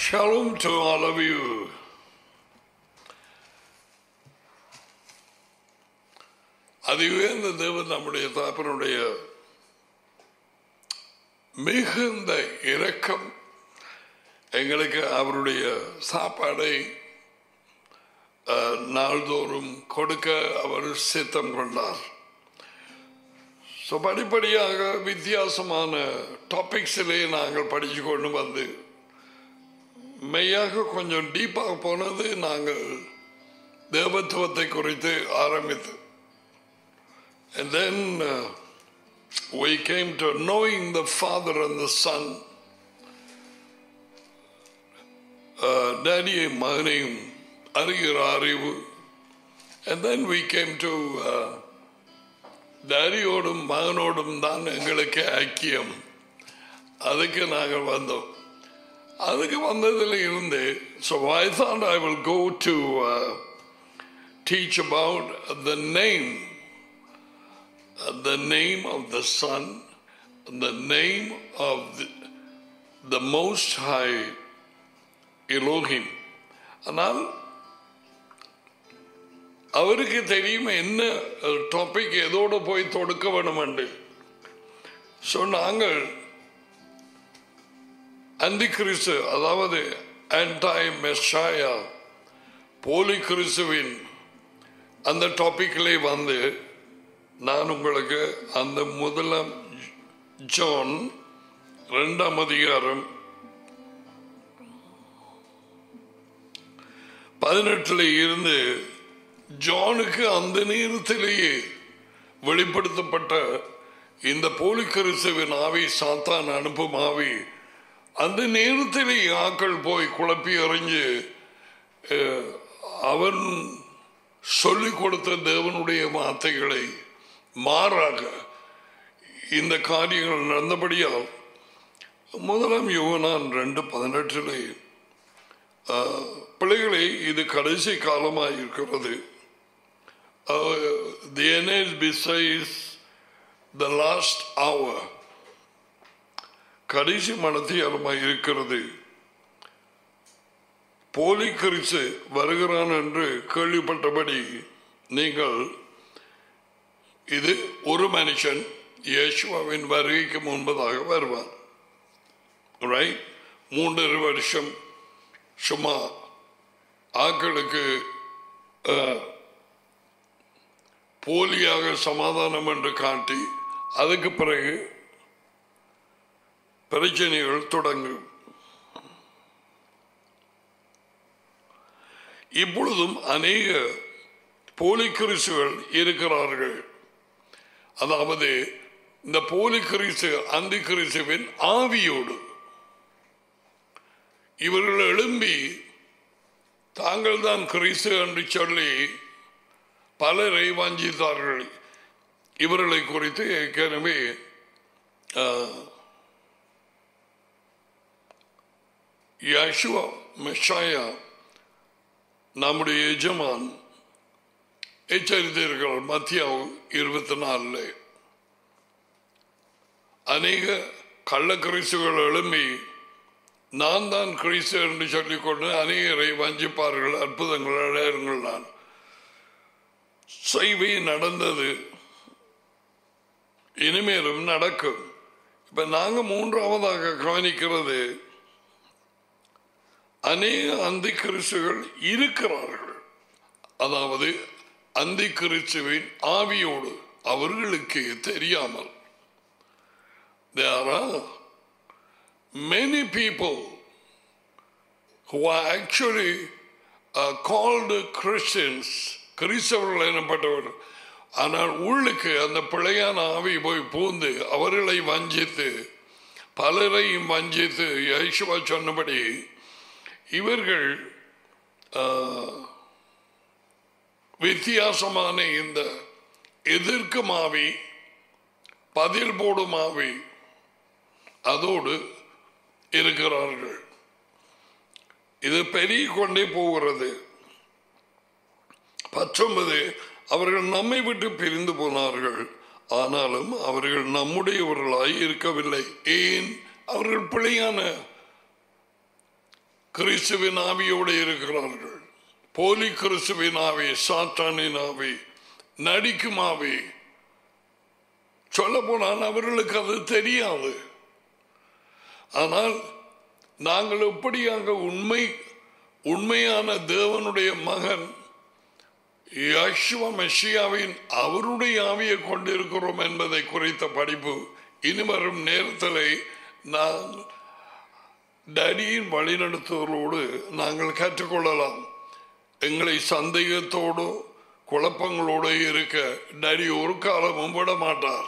Shalom to all of you. அதுவே இந்த தேவன் நம்முடைய தாப்பனுடைய மிகுந்த இரக்கம் எங்களுக்கு அவருடைய சாப்பாடை அஹ், நாள்தோறும் கொடுக்க அவர் சித்தம் கொண்டார் ஸோ படிப்படியாக வித்தியாசமான டாபிக்ஸிலே நாங்கள் படித்து கொண்டு வந்து மெய்யாக கொஞ்சம் டீப்பாக போனது நாங்கள் தேவத்துவத்தை குறித்து ஆரம்பித்து And then uh, we came to knowing the Father and the Son. Uh, டேடியை மகனையும் அறிகிற அறிவு And then we came to uh, டேடியோடும் மகனோடும் தான் எங்களுக்கு ஐக்கியம் அதுக்கு நாங்கள் வந்தோம் அதுக்கு வந்ததில் இருந்து so I thought I will go to teach about the name the name of the Son, the name of the, the Most High Elohim. ஆனால் அவருக்கு தெரியும் என்ன டாபிக் எதோடு போய் தொடுக்க வேணும் என்று ஸோ நாங்கள் அந்தி கிறிஸ்து அதாவது ஆன்டாய் மெஷாயா போலி கிறிஸ்துவின் அந்த டாபிக்லே வந்து நான் உங்களுக்கு அந்த முதலாம் ஜான் ரெண்டாம் அதிகாரம் பதினெட்டுல இருந்து ஜானுக்கு அந்த நேரத்திலேயே வெளிப்படுத்தப்பட்ட இந்த போலி கிறிஸ்துவின் ஆவி சாத்தான் அனுப்பும் ஆவி அந்த நேரத்திலேயே ஆக்கள் போய் குழப்பி அறிஞ்சு அஹ், அவன் சொல்லிக் கொடுத்த தேவனுடைய வார்த்தைகளை மாறாக இந்த காரியங்கள் நடந்தபடியால் முதலாம் யுவனான் ரெண்டு பதினெட்டிலே ஆஹ், பிள்ளைகளே இது கடைசி காலமாக இருக்கிறது தி என்எஸ் பிசைஸ் த லாஸ்ட் hour கடைசி மனத்தியாலமாக இருக்கிறது போலி கிறிஸ்து வருகிறான் என்று கேள்விப்பட்டபடி நீங்கள் இது ஒரு மனுஷன் இயேசுவாவின் வருகைக்கு முன்பதாக வருவான் ரைட் மூன்றரை வருஷம் சும்மா ஆக்களுக்கு அஹ், போலியாக சமாதானம் என்று காட்டி அதுக்கு பிறகு பிரச்சனைகள் தொடங்கும் இப்பொழுதும் அநேக போலி கிறிஸ்துகள் இருக்கிறார்கள் அதாவது இந்த போலி கிறிஸ்து அந்தி கிறிஸ்துவின் ஆவியோடு இவர்கள் எழும்பி தாங்கள் தான் கிறிஸ்து என்று சொல்லி பலரை வஞ்சித்தார்கள் இவர்களை குறித்து ஏற்கனவே யசுவா மெஷாயா நம்முடைய எஜமான் எச்சரித்தீர்கள் மத்தியாவும் இருபத்தி நாலுல அநேக கள்ள கிறிஸ்துகள் எழும்பி நான் தான் கிறிஸ்து என்று சொல்லிக்கொண்டு அநேகரை வஞ்சிப்பார்கள் அற்புதங்கள் அடையாளங்கள் நான் செய்வி நடந்தது இனிமேலும் நடக்கும் இப்ப நாங்க மூன்றாவதாக கவனிக்கிறது அநேக அந்தி கிறிஸ்துகள் இருக்கிறார்கள் அதாவது அந்தி கிறிஸ்துவின் ஆவியோடு அவர்களுக்கு தெரியாமல் there are many people who are actually uh, called Christians கிறிஸ்தவர்கள் எனப்பட்டவர்கள் ஆனால் உள்ளுக்கு அந்த பிழையான ஆவி போய் பூந்து அவர்களை வஞ்சித்து பலரையும் வஞ்சித்து யேசுவா சொன்னபடி இவர்கள் ஆஹ், வித்தியாசமான இந்த எதிர்க்கும் ஆவி பதில் போடும் ஆவி அதோடு இருக்கிறார்கள் இது பெருகி கொண்டே போகிறது பத்தொன்பது அவர்கள் நம்மை விட்டு பிரிந்து போனார்கள் ஆனாலும் அவர்கள் நம்முடையவர்களாய் இருக்கவில்லை ஏன் அவர்கள் பிழையான கிறிஸ்துவின் ஆவியோடு இருக்கிறார்கள் போலி கிறிஸ்துவின் ஆவி சாத்தானின் ஆவி நடிக்கும் ஆவி சொல்ல போனால் அவர்களுக்கு அது தெரியாது ஆனால் நாங்கள் எப்படியாக உண்மை உண்மையான தேவனுடைய மகன் யஷ்வ மெஷியாவின் அவருடைய ஆவியை கொண்டிருக்கிறோம் என்பதை குறித்த படிப்பு இனிவரும் நேரத்தில் நான் டடியின் வழிநடத்துவதோடு நாங்கள் கற்றுக்கொள்ளலாம் எங்களை சந்தேகத்தோடு குழப்பங்களோடு இருக்க டடி ஒரு காலமும் விட மாட்டார்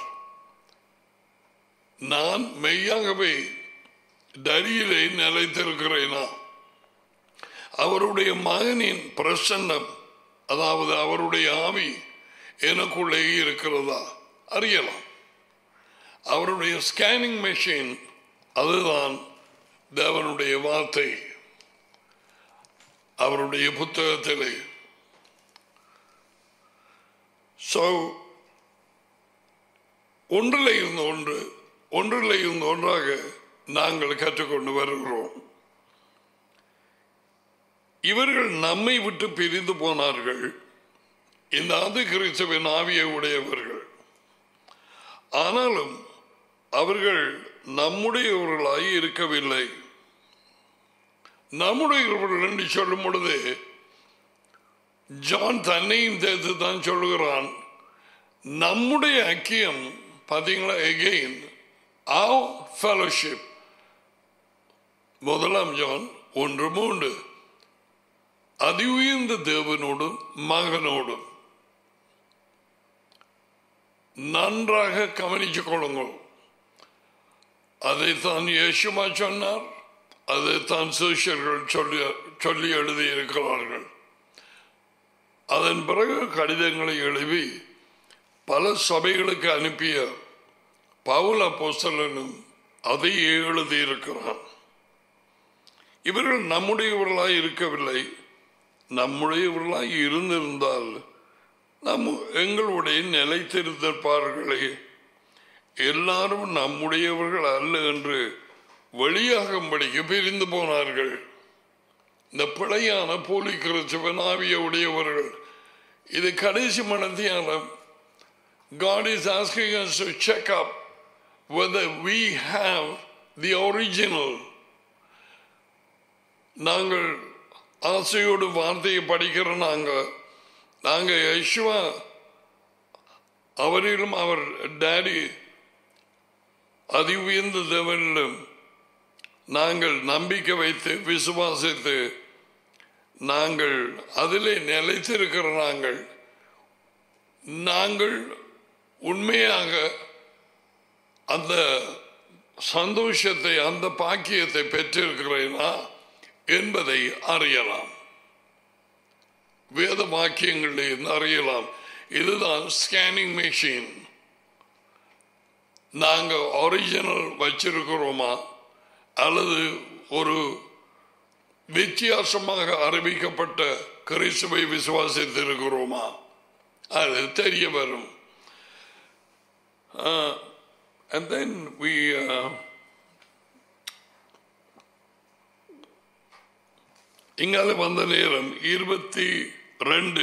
நான் மெய்யாகவே டடியிலே நிலைத்திருக்கிறேனா அவருடைய மகனின் பிரசன்னம் அதாவது அவருடைய ஆவி எனக்குள்ளே இருக்கிறதா அறியலாம் அவருடைய ஸ்கேனிங் மெஷின் அதுதான் தேவனுடைய வார்த்தை அவருடைய புத்தகத்திலே ஸோ ஒன்றில் இருந்து ஒன்று ஒன்றில் இருந்து ஒன்றாக நாங்கள் கற்றுக்கொண்டு வருகிறோம் இவர்கள் நம்மை விட்டு பிரிந்து போனார்கள் இந்த ஆதி கிறிஸ்துவின் ஆவியை உடையவர்கள் ஆனாலும் அவர்கள் நம்முடையவர்களாய் இருக்கவில்லை நம்முடையவர்கள் என்று சொல்லும் பொழுது ஜான் தன்னையும் சேர்த்து தான் சொல்லுகிறான் நம்முடைய ஐக்கியம் பார்த்தீங்களா எகெயின் ஆவ் ஃபெலோஷிப் முதலாம் ஜான் ஒன்று மூன்று அதி உயர்ந்த தேவனோடும் மகனோடும் நன்றாக கவனித்துக் கொள்ளுங்கள் அதைத்தான் இயேசுமா சொன்னார் அதைத்தான் சிஷியர்கள் சொல்லி சொல்லி எழுதியிருக்கிறார்கள் அதன் பிறகு கடிதங்களை எழுதி பல சபைகளுக்கு அனுப்பிய பவுல போசலனும் அதையே எழுதியிருக்கிறான் இவர்கள் நம்முடையவர்களாய் இருக்கவில்லை நம்முடையவர்களாய் இருந்திருந்தால் நம் எங்களுடைய நிலைத்திருந்திருப்பார்களே எல்லாரும் நம்முடையவர்கள் அல்ல என்று வெளியாகும்படிக்கு பிரிந்து போனார்கள் இந்த பிழையான போலி கிறிஸ்துவன் ஆவிய உடையவர்கள் இது கடைசி மனத்தியானம் God is asking us to check up whether we have the original. நாங்கள் ஆசையோடு வார்த்தையை படிக்கிற நாங்கள் நாங்கள் யஷ்வா அவரிலும் அவர் டேடி அதி உயர்ந்த தேவனிலும் நாங்கள் நம்பிக்கை வைத்து விசுவாசித்து நாங்கள் அதிலே நிலைத்திருக்கிற நாங்கள் நாங்கள் உண்மையாக அந்த சந்தோஷத்தை அந்த பாக்கியத்தை பெற்றிருக்கிறேனா என்பதை அறியலாம் வேத வாக்கியங்களில் அறியலாம் இதுதான் ஸ்கேனிங் மெஷின் நாங்கள் ஒரிஜினல் வச்சிருக்கிறோமா அல்லது ஒரு வித்தியாசமாக அறிவிக்கப்பட்ட கிறிஸ்துவை விசுவாசித்திருக்கிறோமா அது தெரிய வரும் and then we uh, இங்கால வந்த நேரம் இருபத்தி ரெண்டு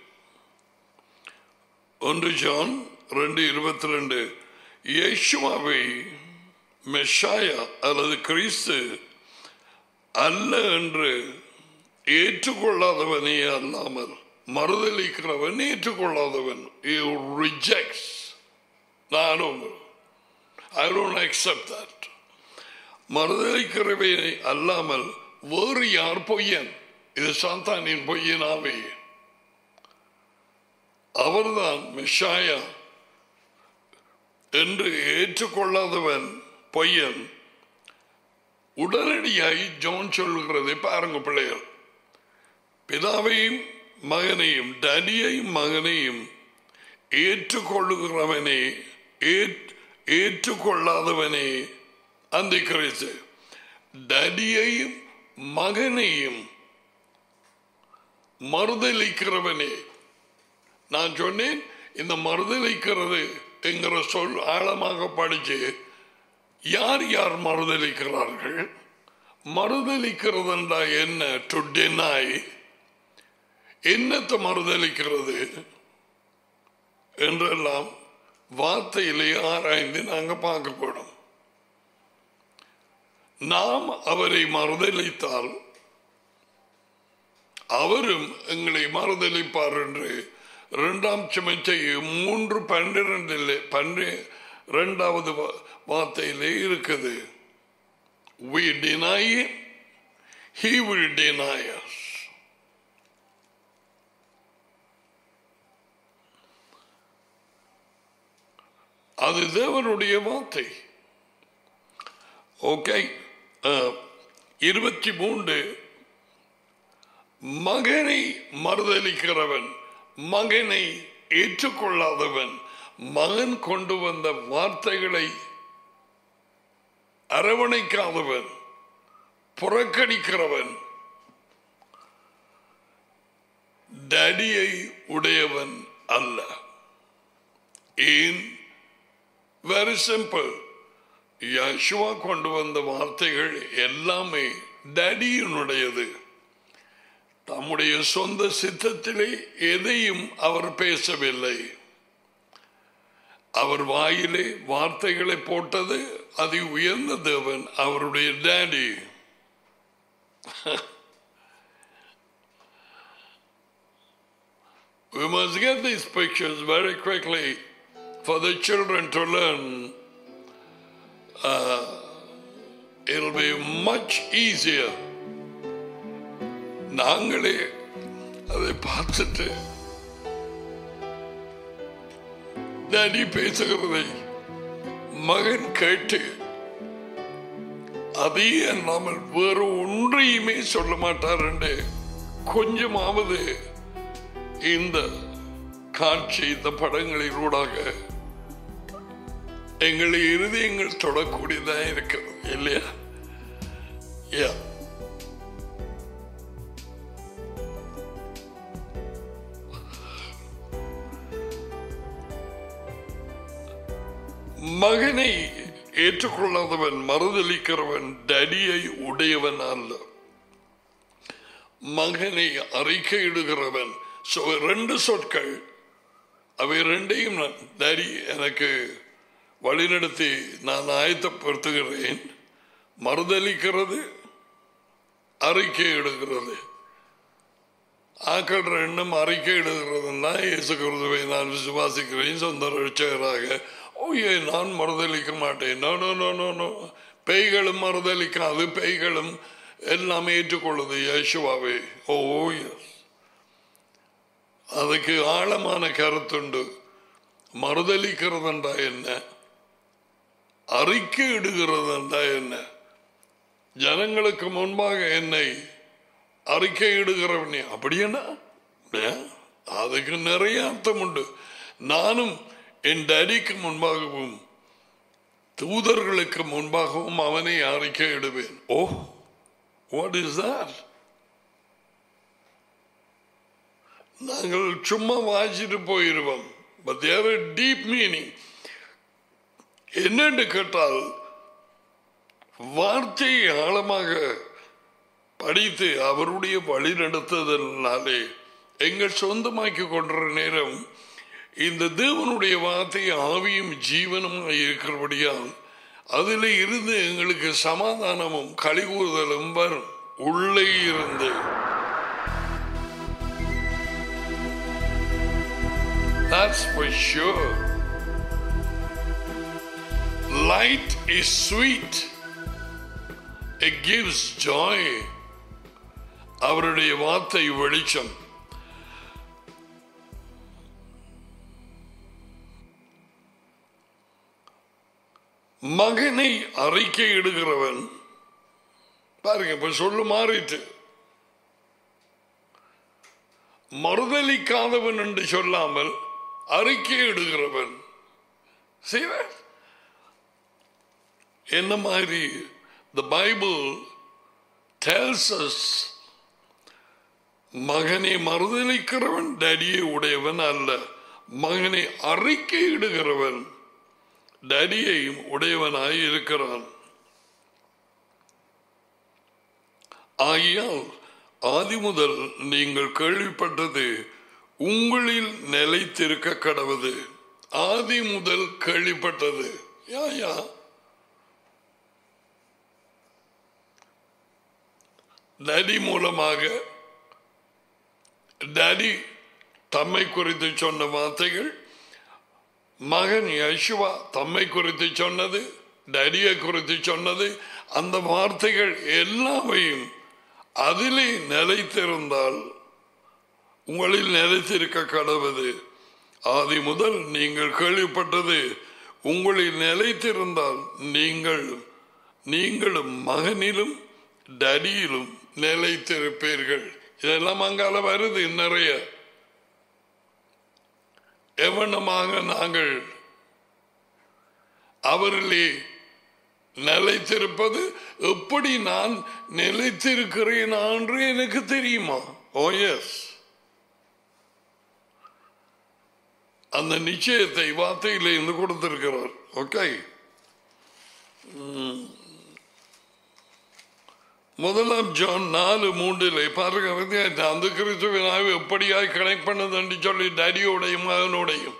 ஒன்று ஜான் ரெண்டு இருபத்தி ரெண்டு யேசுவாவை மெஷாயா அல்லது கிறிஸ்து அல்ல என்று ஏற்றுக்கொள்ளாதவனே அல்லாமல் மறுதளிக்கிறவன் ஏற்றுக்கொள்ளாதவன் ரிஜெக்ட்ஸ் நானும் ஐ டோன்ட் அக்செப்ட் தட் மறுதளிக்கிறவை அல்லாமல் வேறு யார் பொய்யன் இது சாத்தானின் பொய்யனாவே அவர்தான் மெஷாயா என்று ஏற்றுக்கொள்ளாதவன் பொய்யன் உடனடியாய் ஜோன் சொல்லுகிறதை பாருங்க பிள்ளைகள் பிதாவையும் மகனையும் டடியையும் மகனையும் ஏற்றுக்கொள்ளுகிறவனே ஏற்றுக்கொள்ளாதவனே அந்த கிறிஸ்து டடியையும் மகனையும் மறுதளிக்கிறவனே நான் சொன்னேன் இந்த மறுதளிக்கிறது என்கிற சொல் ஆழமாக படிச்சு யார் யார் மறுதளிக்கிறார்கள் மறுதளிக்கிறதுண்டா என்ன டு deny என்னத்தை மறுதளிக்கிறது என்றெல்லாம் வார்த்தையிலே ஆராய்ந்து நாங்க பார்க்க போறோம் நாம் அவரை மறுதளித்தால் அவரும் எங்களை மறுதளிப்பார் என்று இரண்டாம் சுமச்சை மூன்று பன்னிரண்டில் பன்னி இரண்டாவது வா- வார்த்தையிலே இருக்குது we deny him he will deny us அது தேவனுடைய வார்த்தை ஓகே இருபத்தி மூன்று மகனை மறுதளிக்கிறவன் மகனை ஏற்றுக்கொள்ளாதவன் மகன் கொண்டு வந்த வார்த்தைகளை அரவணைக்காதவன் புறக்கணிக்கிறவன் டடியை உடையவன் அல்ல ஏன் வெரி சிம்பிள் யசுவா கொண்டு வந்த வார்த்தைகள் எல்லாமே டடியினுடையது தம்முடைய சொந்த சித்தத்திலே எதையும் அவர் பேசவில்லை அவர் வாயிலே வார்த்தைகளை போட்டது அதி உயர்ந்த தேவன் அவருடைய deity We must get these pictures very quickly for the children to learn. Uh, it'll be much easier. நாங்களே அதை பார்த்துட்டு டேடி பேசுகிறதை மகன் கேட்டு அதையே அல்லாமல் வேறு ஒன்றையுமே சொல்ல மாட்டார் என்று கொஞ்சமாவது இந்த காட்சி இந்த படங்களின் ஊடாக எங்களை இருதயங்கள் தொடக்கூடியதா இருக்கிறது இல்லையா Yeah. மகனை ஏற்றுக்கொள்ளாதவன் மறுதளிக்கிறவன் டடியை உடையவன் அல்ல மகனை அறிக்கையிடுகிறவன் So, ரெண்டு சொற்கள் அவை ரெண்டையும் நான் டடி எனக்கு வழிநடத்தி நான் ஆயத்தப்படுத்துகிறேன் மறுதளிக்கிறது அறிக்கையிடுகிறது ஆக்கள் ரெண்டும் அறிக்கையிடுகிறதுனா இயேசு கிறிஸ்துவை நான் விசுவாசிக்கிறேன் சொந்த ரட்சகராக ஓ ஏ நான் மறுதளிக்க மாட்டேன் no no no no no பேய்களும் மறுதளிக்காது பேய்களும் எல்லாம் ஏற்றுக்கொள்ளுது யேசுவாவே ஓ எஸ் அதுக்கு ஆழமான கருத்துண்டு மறுதளிக்கிறதுண்டா என்ன அறிக்கை இடுகிறதுண்டா என்ன ஜனங்களுக்கு முன்பாக என்னை அறிக்கை இடுகிறவனே அப்படி என்ன ஏன்? அதுக்கு நிறைய அர்த்தம் உண்டு நானும் என் டேடிக்கு முன்பாகவும் தூதர்களுக்கு முன்பாகவும் அவனை அறிக்கை இடுவேன் ஓ வாட் இஸ் that நாங்கள் சும்மா வாசிட்டு போயிருவோம் பட் தேர் டீப் மீனிங் என்னென்று கேட்டால் வார்த்தையை ஆழமாக படித்து அவருடைய வழி நடத்துதலினாலே எங்கள் சொந்தமாக்கி கொண்ட நேரம் இந்த தேவனுடைய வார்த்தை ஆவியும் ஜீவனும் இருக்கிறபடியால் அதில் இருந்து எங்களுக்கு சமாதானமும் கழிவுறுதலும் வரும் உள்ளே இருந்து That's for sure. Light is sweet. It gives joy. அவருடைய வார்த்தை வெளிச்சம் மகனை அறிக்கை இடுகிறவன் பாருங்க இப்ப சொல்லு மாறிட்டு மறுதளிக்காதவன் என்று சொல்லாமல் அறிக்கை இடுகிறவன் செய்வார் என்ன மாதிரி the Bible tells us மகனை மறுதளிக்கிறவன் டடியை உடையவன் அல்ல மகனை அறிக்கை இடுகிறவன் டடியையும் உடையவனாய் இருக்கிறான் ஆகையால் ஆதி முதல் நீங்கள் கேள்விப்பட்டது உங்களில் நிலைத்திருக்க கடவுது ஆதி முதல் கேள்விப்பட்டது யா யா டேடி மூலமாக டேடி தம்மை குறித்து சொன்ன வார்த்தைகள் மகன் யசுவா தம்மை குறித்து சொன்னது டேடியை குறித்து சொன்னது அந்த வார்த்தைகள் எல்லாவையும் அதிலே நிலைத்திருந்தால் உங்களில் நிலைத்திருக்க கடவுது ஆதி முதல் நீங்கள் கேள்விப்பட்டது உங்களில் நிலைத்திருந்தால் நீங்கள் நீங்களும் மகனிலும் டடியிலும் நிலைத்திருப்பீர்கள் இதெல்லாம் அங்கால வருது நிறைய எவனமாக நாங்கள் அவரிலே நிலைத்திருப்பது எப்படி நான் நிலைத்திருக்கிறேன் என்று எனக்கு தெரியுமா ஓ எஸ் அந்த நிச்சயத்தை வார்த்தையில இருந்து கொடுத்திருக்கிறார் ஓகே முதலாம் ஜான் நாலு மூன்றில் பாருங்க அந்த கிறிஸ்துவனாக எப்படியாய் கனெக்ட் பண்ணது என்று சொல்லி டேடியோடையும் மகனோடையும்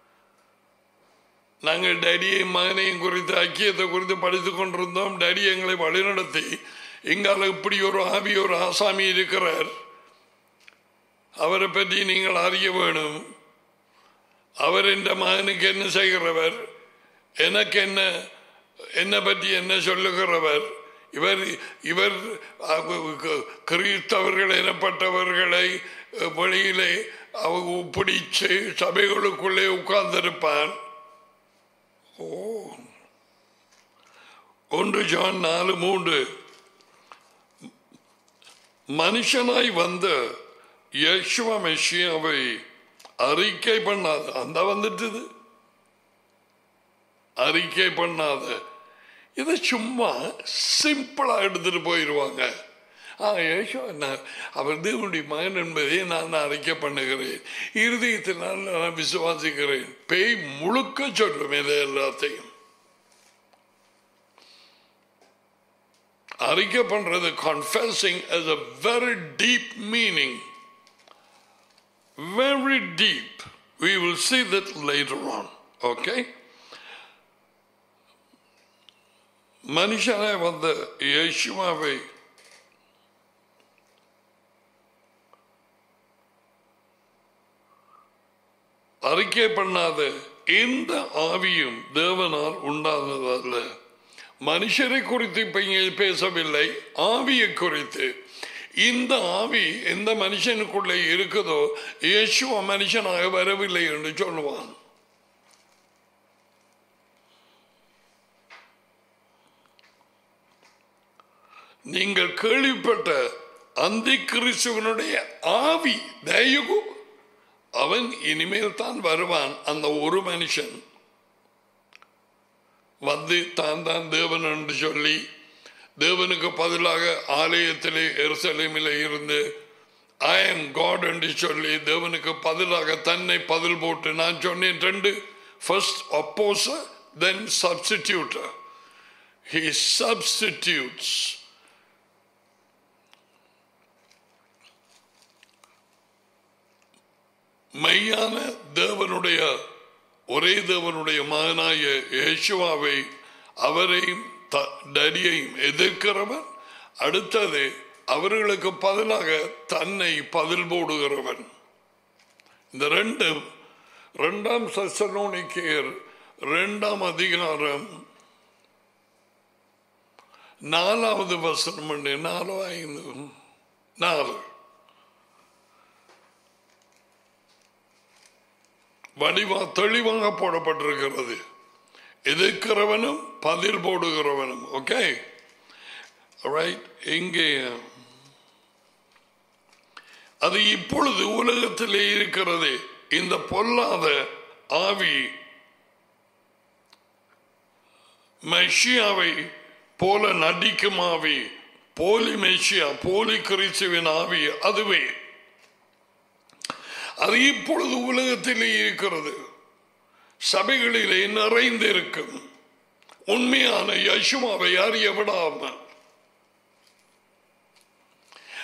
நாங்கள் டேடியையும் மகனையும் குறித்து ஐக்கியத்தை குறித்து படித்துக் கொண்டிருந்தோம் டேடி எங்களை வழிநடத்தி எங்கால இப்படி ஒரு ஆவி ஒரு ஆசாமி இருக்கிறார் அவரை பற்றி நீங்கள் அறிய வேணும் அவர் இந்த மகனுக்கு என்ன செய்கிறவர் எனக்கு என்ன என்ன பற்றி என்ன சொல்லுகிறவர் இவர் இவர் கிறிஸ்தவர்கள் எனப்பட்டவர்களை வெளியிலே அவங்க பிடிச்சு சபைகளுக்குள்ளே உட்கார்ந்திருப்பான் ஓ ஒன்று ஜான் நாலு மூன்று மனுஷனாய் வந்த யசுவ மெஷியாவை அறிக்கை பண்ணாத அந்த வந்துட்டுது அறிக்கை பண்ணாத இதை சும்மா சிம்பிளா எடுத்துட்டு போயிடுவாங்க ஆ யேசு நான் அவர் தேவனுடைய மகன் என்பதை நான் அறிக்கை பண்ணுகிறேன் இருதயத்தினால் நான் விசுவாசிக்கிறேன் பேய் முழுக்க சொல்லும் இதை எல்லாத்தையும் அறிக்கை பண்றது confessing as a very deep meaning very deep we will see that later on okay மனுஷனாய் வந்த யேசுமாவை அறிக்கை பண்ணாத எந்த ஆவியும் தேவனால் உண்டானதல்ல மனுஷரை குறித்து இப்ப இங்கே பேசவில்லை ஆவியை குறித்து இந்த ஆவி எந்த மனுஷனுக்குள்ளே இருக்குதோ இயேசுவ மனுஷனாக வரவில்லை என்று சொல்லுவான் நீங்கள் கேள்விப்பட்ட அந்த கிறிஸ்துவனுடைய ஆவி தயகு அவன் இனிமேல் தான் வருவான் அந்த ஒரு மனுஷன் வந்து தான் தான் தேவன் என்று சொல்லி தேவனுக்கு பதிலாக ஆலயத்திலே எருசலேமில் இருந்து ஐ எம் காட் என்று சொல்லி தேவனுக்கு பதிலாக தன்னை பதில் போட்டு நான் சொன்னேன் ரெண்டு first opposer then substituter he substitutes மெய்யான தேவனுடைய ஒரே தேவனுடைய மகனாய இயேசுவாவை அவரையும் டடியையும் எதிர்க்கிறவன் அடுத்தது அவர்களுக்கு பதிலாக தன்னை பதில் போடுகிறவன் இந்த ரெண்டு ரெண்டாம் சசனோனிக்கேர் ரெண்டாம் அதிகாரம் நாலாவது வசனம் உண்டு நாலோ ஐந்து நாலு வடிவா தெளிவாக போடப்பட்டிருக்கிறது எதிர்க்கிறவனும் பதில் போடுகிறவனும் ஓகே ரைட் இங்கே அது இப்பொழுது உலகத்திலே இருக்கிறது இந்த பொல்லாத ஆவி மெஷியாவை போல நடிக்கும் ஆவி போலி மெஷியா போலி கிறிஸ்துவின் ஆவி அதுவே அது இப்பொழுது உலகத்திலே இருக்கிறது சபைகளிலே நிறைந்திருக்கும் உண்மையான யசுமாவை அறிய விடாமல்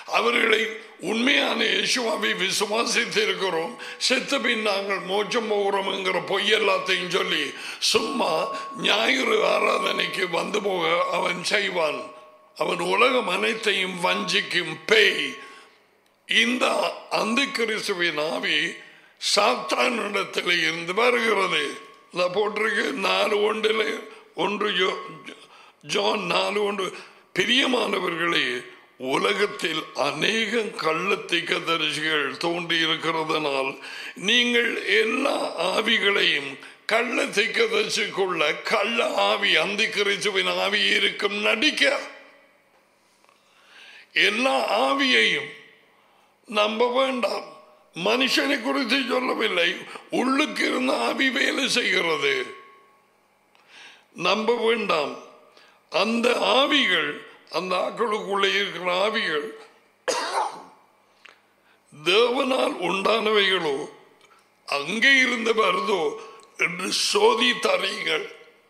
அவர்களை உண்மையான இயேசுவாவை விசுவாசித்து இருக்கிறோம் செத்த பின் நாங்கள் மோட்சம் போகிறோம் என்கிற பொய் எல்லாத்தையும் சொல்லி சும்மா ஞாயிறு ஆராதனைக்கு வந்து போக அவன் செய்வான் அவன் உலகம் அனைத்தையும் வஞ்சிக்கும் பேய் இந்த அந்த கிறிஸ்துவின் ஆவி சாத்தானிடத்தில் இருந்து வருகிறது இதை போட்டிருக்கு நாலு ஒன்றில் ஒன்று ஜோ- ஜான் நாலு ஒன்று பிரியமானவர்களே உலகத்தில் அநேக கள்ளத்திக்க தரிசிகள் தோன்றி இருக்கிறதுனால் நீங்கள் எல்லா ஆவிகளையும் கள்ள திக்கதரிசிக்குள்ள கள்ள ஆவி அந்த கிறிஸ்துவின் ஆவி இருக்கும் நடிக்க எல்லா ஆவியையும் நம்ப வேண்டாம் மனுஷனை குறித்து சொல்லவில்லை உள்ளுக்கு இருந்த ஆவி வேலை செய்கிறது நம்ப வேண்டாம் அந்த ஆவிகள் அந்த ஆக்களுக்குள்ளே இருக்கிற ஆவிகள் தேவனால் உண்டானவைகளோ அங்கே இருந்து வருதோ என்று சோதித்தறியுங்கள்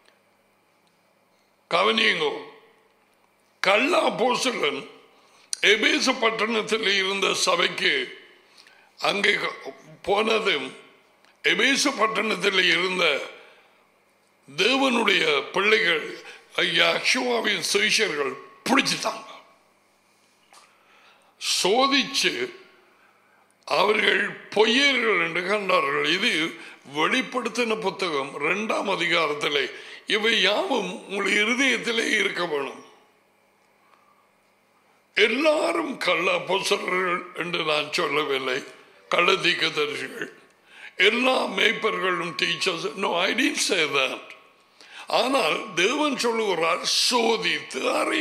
கவனியுங்கோ கள்ள அப்போஸ்தலன் எபேசு பட்டணத்தில் இருந்த சபைக்கு அங்கே போனதும் எபேசு பட்டணத்தில் இருந்த தேவனுடைய பிள்ளைகள் அக்ஷுவாவின் சுவிஷர்கள் பிடிச்சிட்டாங்க சோதிச்சு அவர்கள் பொய்யர்கள் என்று கண்டார்கள் இது வெளிப்படுத்தின புத்தகம் இரண்டாம் அதிகாரத்திலே இவை யாவும் உங்கள் இருதயத்திலே இருக்க வேணும் எல்லாரும் கள்ள பொசர்கள் என்று நான் சொல்லவில்லை கள்ள தீக்கதரிசிகள் எல்லா மேய்ப்பர்களும் teachers no I didn't say that ஆனால் தேவன் சொல்லுகிறார் சோதித்து அறி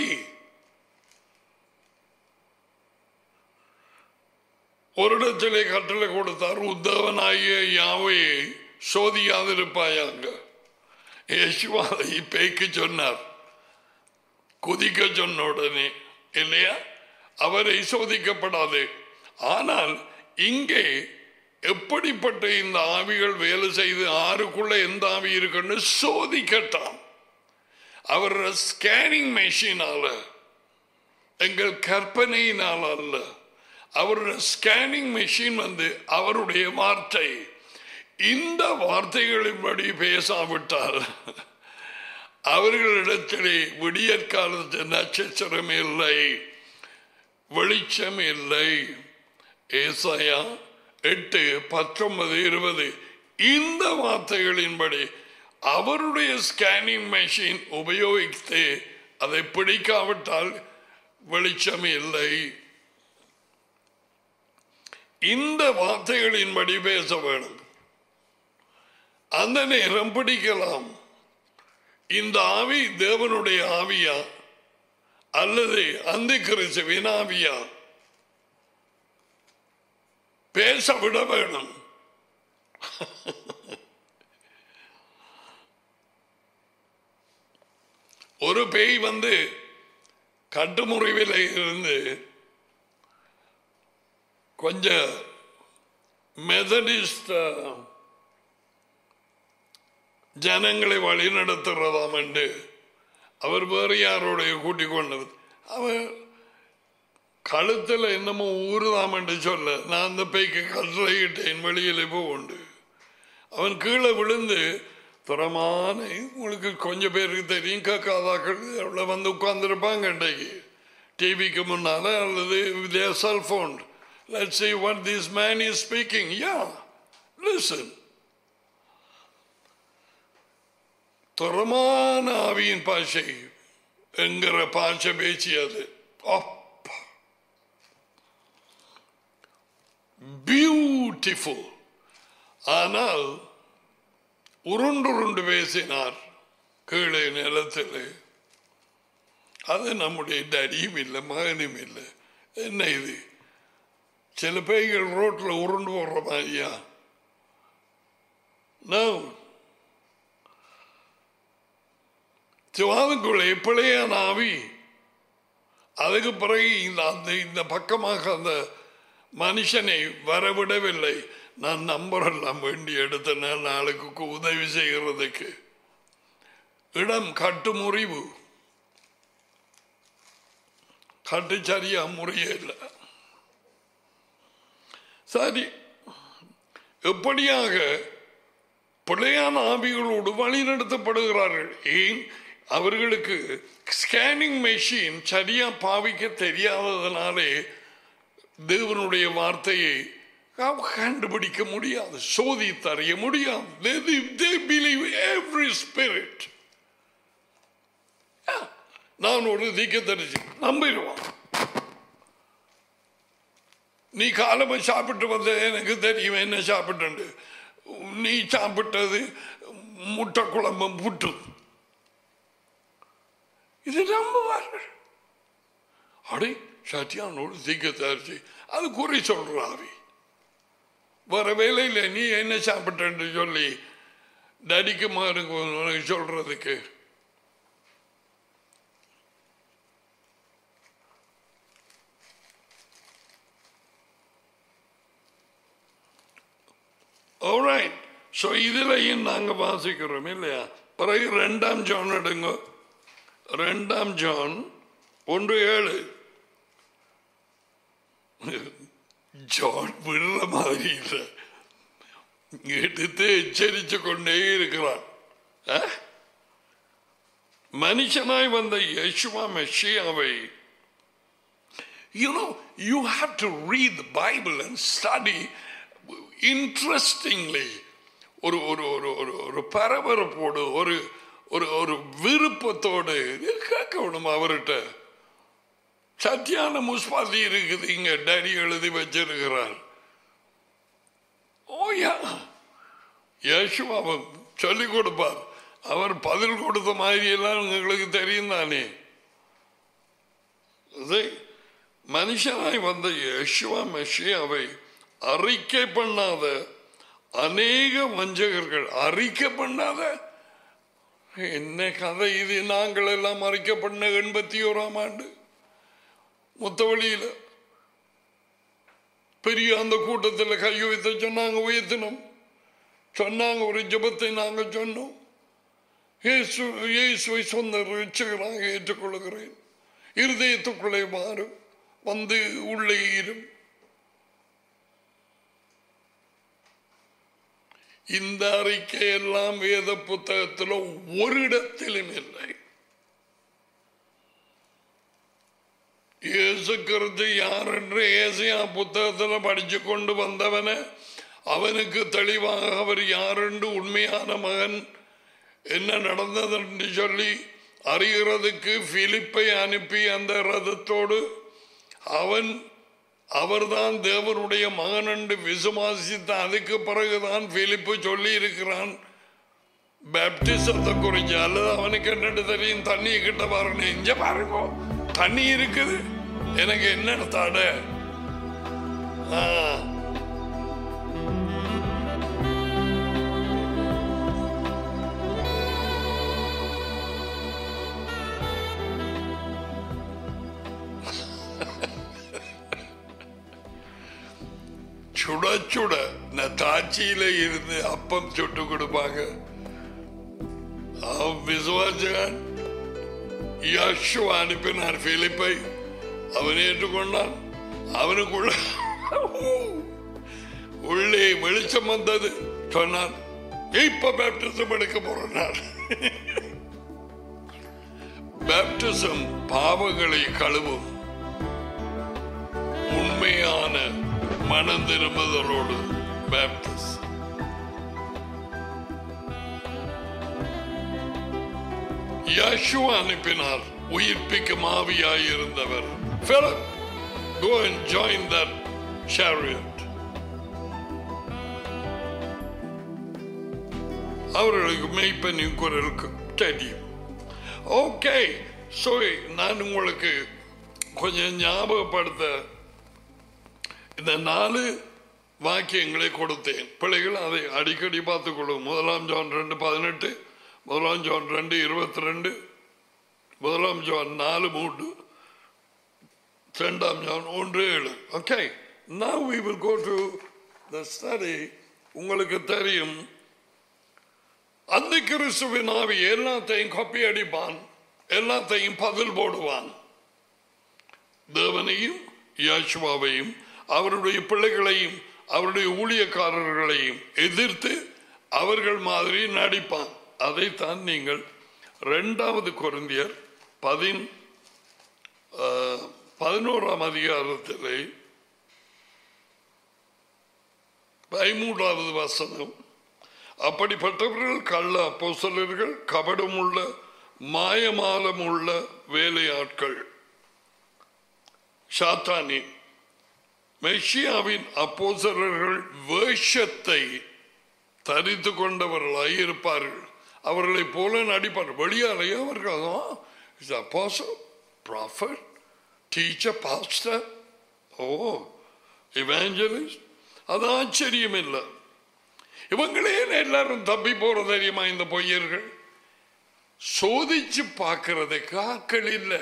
ஒரு இடத்திலே கட்டளை கொடுத்தார் உத்தவனாகிய யாவையை சோதியாதிருப்பாயாங்க யேசுவாதை பேய்க்கு சொன்னார் குதிக்க சொன்ன உடனே இல்லையா அவரை சோதிக்கப்படாது ஆனால் இங்கே எப்படிப்பட்ட இந்த ஆவிகள் வேலை செய்து ஆறுக்குள்ள எந்த ஆவி இருக்குன்னு சோதிக்கட்டான் அவர் ஸ்கேனிங் மெஷினால எங்கள் கற்பனையினால் அல்ல அவருடைய ஸ்கேனிங் மெஷின் வந்து அவருடைய வார்த்தை இந்த வார்த்தைகளின்படி பேசாவிட்டால் அவர்களிடத்திலே விடியற்காலத்து நட்சத்திரம் இல்லை வெளிச்சம் இல்லை ஏசாயா எட்டு பத்தொன்பது இருபது இந்த வார்த்தைகளின்படி அவருடைய ஸ்கேனிங் மெஷின் உபயோகித்து அதை பிடிக்காவிட்டால் வெளிச்சம் இல்லை இந்த வார்த்தைகளின்படி பேச வேணும் அந்த நேரம் பிடிக்கலாம் இந்த ஆவி தேவனுடைய ஆவியா அல்லது அந்த கிறிஸ்துவின் ஆவியா பேச விட வேணும் ஒரு பேய் வந்து கட்டுமுறிவில் இருந்து கொஞ்சம் மெதடிஸ்ட் ஜனங்களை வழி நடத்துறதாம் என்று அவர் வேறு யாரோடைய கூட்டிக் கொண்டது அவர் கழுத்தில் என்னமோ ஊறுதாம் என்று சொல்ல நான் அந்த பைக்கு கட்டளையிட்டேன் வெளியில போ உண்டு அவன் கீழே விழுந்து தரமான உங்களுக்கு கொஞ்சம் பேருக்கு தெரியும் கேட்காதாக்கள் அவ்வளோ வந்து உட்கார்ந்துருப்பாங்க இன்றைக்கு டிவிக்கு முன்னால அல்லது cellphone Let's see what this man is speaking. Yeah, listen. துறமான ஆவியின் பாஷை என்கிற பாஷை பேசியது அப்பா பியூட்டிஃபுல் ஆனால் உருண்டுருண்டு பேசினார் கீழே நிலத்தில் அது நம்முடைய தடியும் இல்லை மகனும் இல்லை என்ன இது சில பேய்கள் ரோட்ல உருண்டு போடுற மாதிரியா சிவாதுக்குள்ளே பிழையான ஆவி அதுக்கு பிறகு இந்த அந்த இந்த பக்கமாக அந்த மனுஷனை வரவிடவில்லை நான் நம்பரெல்லாம் வேண்டி எடுத்த நாளுக்கு உதவி செய்கிறதுக்கு இடம் கட்டு முறிவு கட்டு சரியா முறிய இல்லை சரி எப்படியாக பிள்ளையான ஆவிகளோடு வழிநடத்தப்படுகிறார்கள் ஏன் அவர்களுக்கு ஸ்கேனிங் மெஷின் சரியா பாவிக்க தெரியாததனாலே தேவனுடைய வார்த்தையை அவ கண்டுபிடிக்க முடியாது சோதித்து அறிய முடியாது They, they believe every spirit. Yeah. நான் ஒரு தீக்க தரிசி நம்பிடுவான் நீ காலமா சாப்பிட்டு வந்த எனக்கு தெரியும் என்ன சாப்பிட்டு நீ சாப்பிட்டது முட்டை குழம்பும் புட்டு இது நம்புவார்கள் அடே சத்தியானோடு தீக்க தரிசி அது குறி சொல்றாவி வர வேலையில் நீ என்ன சாப்பிட்டேன்னு சொல்லி டடிக்கு மாறுங்க உனக்கு சொல்றதுக்கு Alright. ஸோ இதுலையும் நாங்கள் வாசிக்கிறோம் இல்லையா பிறகு ரெண்டாம் ஜான் எடுங்க ரெண்டாம் ஜான் ஒன்று ஏழு ஜான் விடுற மாதிரி இல்லை எடுத்து எச்சரித்து கொண்டே இருக்கிறான் ஆ? மனுஷனாய் வந்த Yeshua மெஷியாவை You know, you have to read the Bible and study interestingly. ஒரு ஒரு ஒரு ஒரு ஒரு பரபரப்போடு ஒரு ஒரு ஒரு விருப்பத்தோடு கேட்கணும் அவர்கிட்ட சத்தியான முஸ்பாதி இருக்குது இங்க டேடி எழுதி வச்சிருக்கிறார் ஓயா யேசுவாவை சொல்லிக் கொடுப்பார் அவர் பதில் கொடுத்த மாதிரி எல்லாம் உங்களுக்கு தெரியும் தானே அது மனுஷனாய் வந்த யேசுவா மெஷியாவை அறிக்கை பண்ணாத அநேக வஞ்சகர்கள் அறிக்கை பண்ணாத என்ன கதை இது நாங்கள் எல்லாம் அறிக்கை பண்ண எண்பத்தி ஓராம் ஆண்டு முத்தவழியில் பெரிய அந்த கூட்டத்தில் கையை வைத்த சொன்னாங்க உயர்த்தினோம் சொன்னாங்க ஒரு ஜபத்தை நாங்கள் சொன்னோம் இயேசு இயேசுவை சொந்த ரட்சகராக ஏற்றுக்கொள்கிறேன் இருதயத்துக்குள்ளே மாறும் வந்து உள்ளே இரும் இந்த அறிக்கை எல்லாம் வேத புத்தகத்தில் ஒரு இடத்திலும் இல்லை இயேசு கிறிஸ்து யார் என்று ஏசியா புத்தகத்தில் படிச்சு கொண்டு வந்தவன அவனுக்கு தெளிவாக அவர் யார் என்று உண்மையான மகன் என்ன நடந்தது என்று சொல்லி அறிகிறதுக்கு பிலிப்பை அனுப்பி அந்த ரதத்தோடு அவன் அவர்தான் தேவனுடைய மகன் என்று விசுவாசித்த அதுக்கு பிறகுதான் பிலிப்பு சொல்லி இருக்கிறான் பேப்டிசத்தை குறிஞ்சு அல்லது அவனுக்கு என்னட்டு தெரியும் தண்ணி கிட்ட பாருங்க இங்க பாருங்க தண்ணி இருக்குது எனக்கு என்ன தடை ஆ. சுட சுட நான் தாச்சியில இருந்து அப்பம் சுட்டு கொடுப்பாங்க அவன் விசுவாசகன் யஷு அனுப்பினார் பிலிப்பை அவன் ஏற்றுக்கொண்டான் அவனுக்குள்ள உள்ளே வெளிச்சம் வந்தது சொன்னான் இப்ப பேப்டிசம் எடுக்க போறான் பேப்டிசம் பாவங்களை கழுவும் உண்மையான மனம் திரும்புதலோடு பேப்டிஸ் யஷு அனுப்பினார் உயிர்ப்பிக்கும் ஆவியாய் இருந்தவர் Philip, go and join that chariot. அவர்களுக்கு மெய்ப்பனின் குரலுக்கு தெரியும் ஓகே ஸோ நான் உங்களுக்கு கொஞ்சம் ஞாபகப்படுத்த இந்த நாலு வாக்கியங்களை கொடுத்தேன் பிள்ளைகள் அதை அடிக்கடி பார்த்துக்கொள்ளும் முதலாம் ஜான் ரெண்டு பதினெட்டு முதலாம் ஜான் ரெண்டு இருபத்தி ரெண்டு முதலாம் ஜான் நாலு மூன்று ரெண்டாம் ஜான் ஒன்று ஏழு okay now we will go to the study உங்களுக்கு தெரியும் அந்த கிறிஸ்துவின் ஆவி எல்லாத்தையும் கொப்பி அடிப்பான் எல்லாத்தையும் பதில் போடுவான் தேவனையும் யாசுவாவையும் அவருடைய பிள்ளைகளையும் அவருடைய ஊழியக்காரர்களையும் எதிர்த்து அவர்கள் மாதிரி நடிப்பான் அதைத்தான் நீங்கள் இரண்டாவது கொரிந்தியர் பதின் ஆஹ், பதினோராம் அதிகாரத்திலே பதிமூன்றாவது வசனம் அப்படிப்பட்டவர்கள் கள்ள அப்போஸ்தலர்கள் கபடமுள்ள மாயமாலமுள்ள வேலையாட்கள் சாத்தானின் மெஷியாவின் அப்போசலர்கள் வேஷத்தை தரித்து கொண்டவர்களாய் இருப்பார்கள் அவர்களை போல நடிப்பார் வெளியாலேயே அவர்கள் apostle prophet teacher pastor or evangelist அது ஆச்சரியம் இல்லை இவங்களே எல்லாரும் தப்பி போற தெரியுமா இந்த பொய்யர்கள் சோதிச்சு பார்க்கறதுக்கு ஆக்கள் இல்லை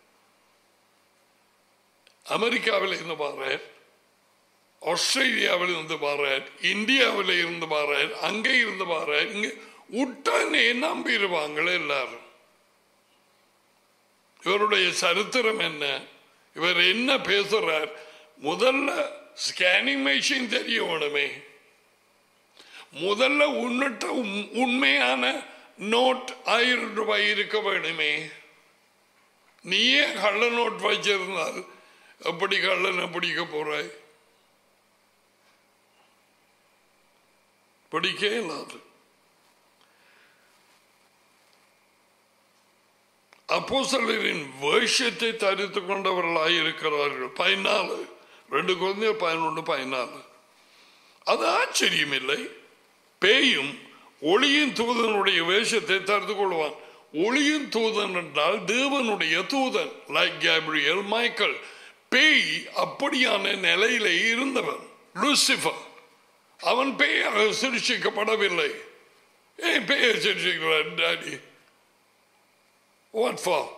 அமெரிக்காவில் இருந்து பாரு ஆஸ்திரேலியாவில் இருந்து பாரு இந்தியாவில் இருந்து பாரு அங்கே இருந்து பாரு இங்க உடனே நம்பிடுவாங்க எல்லாரும் இவருடைய சரித்திரம் என்ன இவர் என்ன பேசுறார் முதல்ல ஸ்கேனிங் மெஷின் தெரியணுமே முதல்ல உன்னிட்ட உண்- உண்மையான நோட் ஆயிரம் ரூபாய் இருக்க வேணுமே நீயே கள்ள நோட் வச்சிருந்தால் எப்படி கள்ளனை பிடிக்க போறாய் பிடிக்க இல்லாது அப்போஸ்தலரின் வேஷத்தை தரித்து கொண்டவர்களாய் இருக்கிறார்கள் பதினாலு ரெண்டு குழந்தைகள் பதினொன்று பதினாலு அது ஆச்சரியம் இல்லை பேயும் ஒளியின் தூதனுடைய வேஷத்தை தரித்து கொள்வான் ஒளியின் தூதன் என்றால் தேவனுடைய தூதன் லைக் கேப்ரியல் மைக்கேல் பேய் அப்படியான நிலையிலே இருந்தவன் லூசிஃபர் அவன் பேயாக சிருஷிக்கப்படவில்லை ஏன் பேயை சிருஷிக்கிறான் டாடி வாட் ஃபார்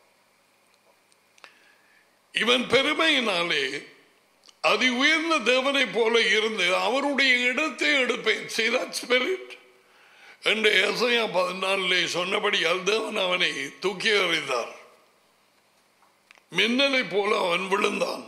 இவன் பெருமையினாலே அதி உயர்ந்த தேவனை போல இருந்து அவருடைய இடத்தை எடுப்பேன் see that spirit என்று ஏசாயா பதினாலிலே சொன்னபடியால் தேவன் அவனை தூக்கி எறிந்தார் மின்னலை போல அவன் விழுந்தான்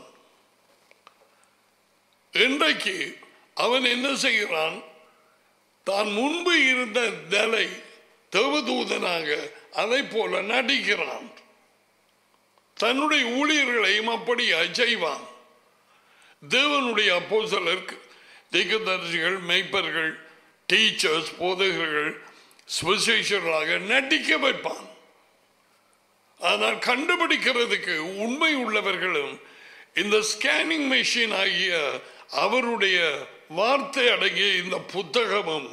இன்றைக்கு அவன் என்ன செய்கிறான் தான் முன்பு இருந்த நிலை தேவதூதனாக அதை போல நடிக்கிறான் தன்னுடைய ஊழியர்களையும் அப்படியாய் செய்வான் தேவனுடைய அப்போசலருக்கு தீர்க்கதரிசிகள் மெய்ப்பர்கள் டீச்சர்ஸ் போதகர்கள் சுவிசேஷர்களாக நடிக்க வைப்பான் ஆனால் கண்டுபிடிக்கிறதுக்கு உண்மை உள்ளவர்களும் இந்த ஸ்கேனிங் மெஷின் ஆகிய அவருடைய வார்த்தை அடங்கிய இந்த புத்தகமும்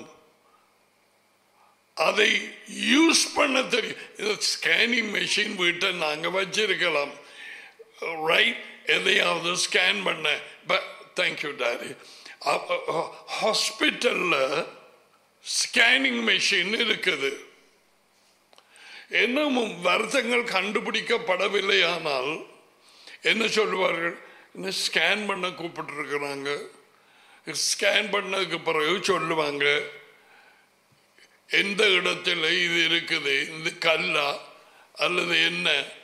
அதை யூஸ் பண்ண தெரியும் ஸ்கேனிங் மெஷின் வீட்டை நாங்கள் வச்சிருக்கலாம் ரைட் எதையாவது ஸ்கேன் பண்ண தேங்க்யூ டாடி ஹாஸ்பிட்டலில் ஸ்கேனிங் மெஷின் இருக்குது இன்னமும் வருத்தங்கள் கண்டுபிடிக்கப்படவில்லை ஆனால் என்ன சொல்லுவார்கள் இன்னும் ஸ்கேன் பண்ண கூப்பிட்டுருக்குறாங்க ஸ்கேன் பண்ணதுக்கு பிறகு சொல்லுவாங்க எந்த இடத்துல இது இருக்குது இந்த கல்லா அல்லது என்ன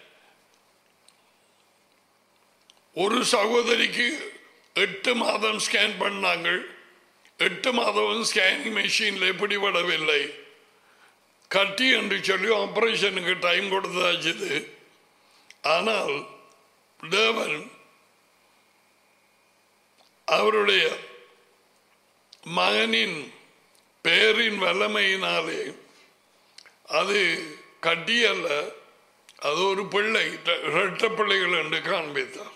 ஒரு சகோதரிக்கு எட்டு மாதம் ஸ்கேன் பண்ணாங்க எட்டு மாதம் ஸ்கேனிங் மெஷினில் பிடிபடவில்லை கட்டி என்று சொல்லி ஆபரேஷனுக்கு டைம் கொடுத்தாச்சுது ஆனால் தேவன் அவருடைய மகனின் பேரின் வல்லமையினாலே அது கட்டி அல்ல அது ஒரு பிள்ளை இரட்ட பிள்ளைகள் என்று காண்பித்தார்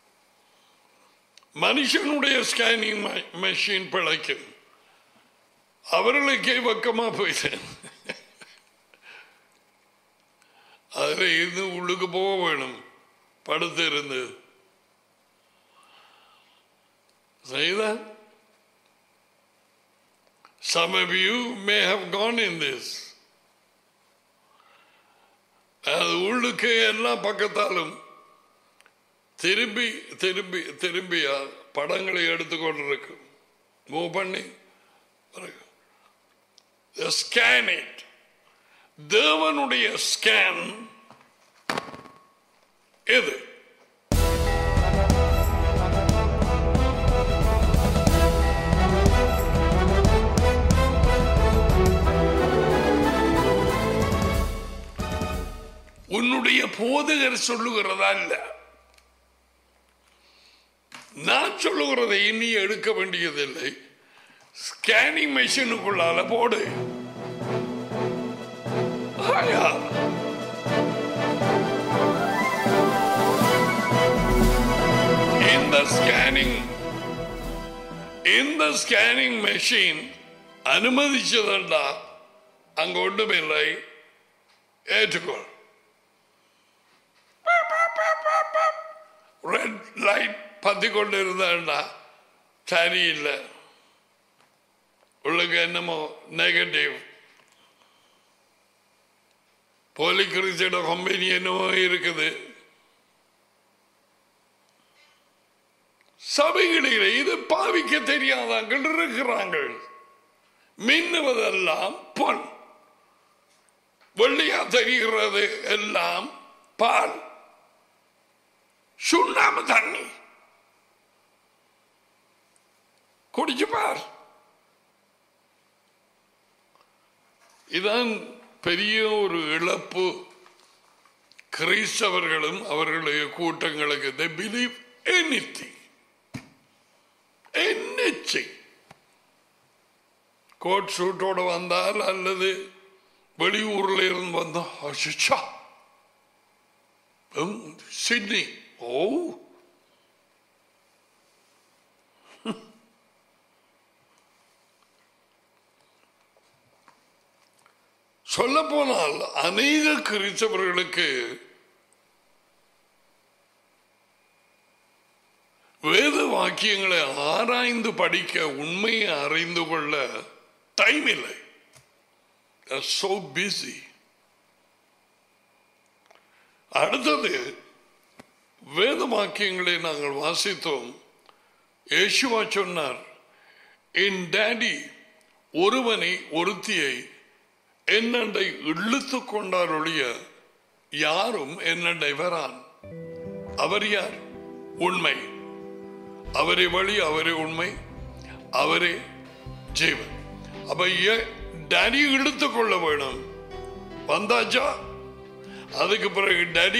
மனுஷனுடைய ஸ்கேனிங் மெஷின் பிழைக்கும் அவர்களுக்கே பக்கமா போயிட்டேன் அதில் இருந்து உள்ளுக்கு போக வேணும் படுத்து இருந்து செய்தா Some of you may have gone in this. அது உள்ளுக்கு எல்லா பக்கத்தாலும் திரும்பி திரும்பி திரும்பி படங்களை எடுத்துக்கொண்டிருக்கு மூவ் பண்ணி ஸ்கேன் இட் தேவனுடைய ஸ்கேன் எது உன்னுடைய போதகர் சொல்லுகிறதா இல்ல நான் சொல்லுகிறதை நீ எடுக்க வேண்டியதில்லை ஸ்கேனிங் மெஷினுக்குள்ளால போடு ஆயா. இந்த ஸ்கேனிங் இந்த ஸ்கேனிங் மெஷின் அனுமதிச்சதண்டா அங்க ஒன்றுமில்லை ஏற்றுக்கொள் ரெட் லைட் பத்தி கொண்டு இருந்தாண்டா சரியில்லை உள்ளுக்கு என்னமோ நெகட்டிவ் போலிக்கிறிச்சோட கம்பெனி என்னமோ இருக்குது சபைகளிலே இது பாவிக்க தெரியாதாங்கள் இருக்கிறார்கள் மின்னுவதெல்லாம் பொன் வெள்ளையா தெரிகிறது எல்லாம் பால் சுண்ணாம்பு தண்ணி குடிச்சு பார் இதான் பெரிய ஒரு இழப்பு கிறிஸ்தவர்களும் அவர்களுடைய கூட்டங்களுக்கு they believe anything anything coat சூட்டோட வந்தால் அல்லது வெளியூர்ல இருந்து வந்தா அச்சா சிட்னி ஓ சொல்ல போனால் அநேக கிறிஸ்தவர்களுக்கு வேத வாக்கியங்களை ஆராய்ந்து படிக்க உண்மையை அறிந்து கொள்ள டைம் இல்லை சோ பிஸி அடுத்தது வேத வாக்கியங்களை நாங்கள் வாசித்தோம் ஏசுவா சொன்னார் என் டேடி ஒருவனை ஒருத்தியை என்னண்டை இழுத்து கொண்டார் ஒழிய யாரும் என்னண்டை வரான் அவர் யார் உண்மை அவரே வழி அவரே உண்மை அவரே ஜீவன் அப்ப டேடி இழுத்து கொள்ள வேணும் வந்தாச்சா அதுக்கு பிறகு டேடி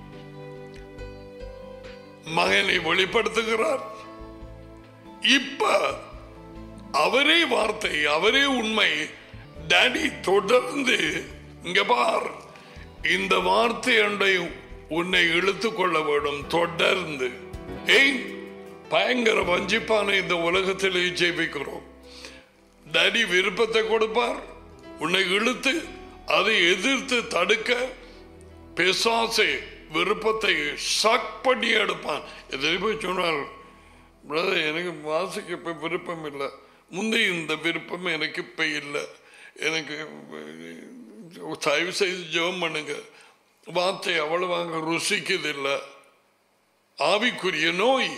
மகனை வெளிப்படுத்துகிறார் இப்ப அவரே வார்த்தை அவரே உண்மை டேடி தொடர்ந்து இங்க பார் இந்த வார்த்தை அண்டை உன்னை இழுத்து கொள்ள வேண்டும் தொடர்ந்து ஏய் பயங்கர வஞ்சிப்பான இந்த உலகத்திலே ஜெயிக்கிறோம் டேடி விருப்பத்தை கொடுப்பார் உன்னை இழுத்து அதை எதிர்த்து தடுக்க பிசாசை விருப்பத்தை சக் பண்ணி எடுப்பான் எதிர்ப்பு சொன்னார் பிரதர் எனக்கு வாசிக்க இப்ப விருப்பம் இல்லை முந்தைய இந்த விருப்பம் எனக்கு இப்ப இல்லை எனக்கு தயவு செய்து ஜெபம் பண்ணுங்க வார்த்தை அவ்வளவாங்க ருசிக்குது இல்லை ஆவிக்குரிய நோய்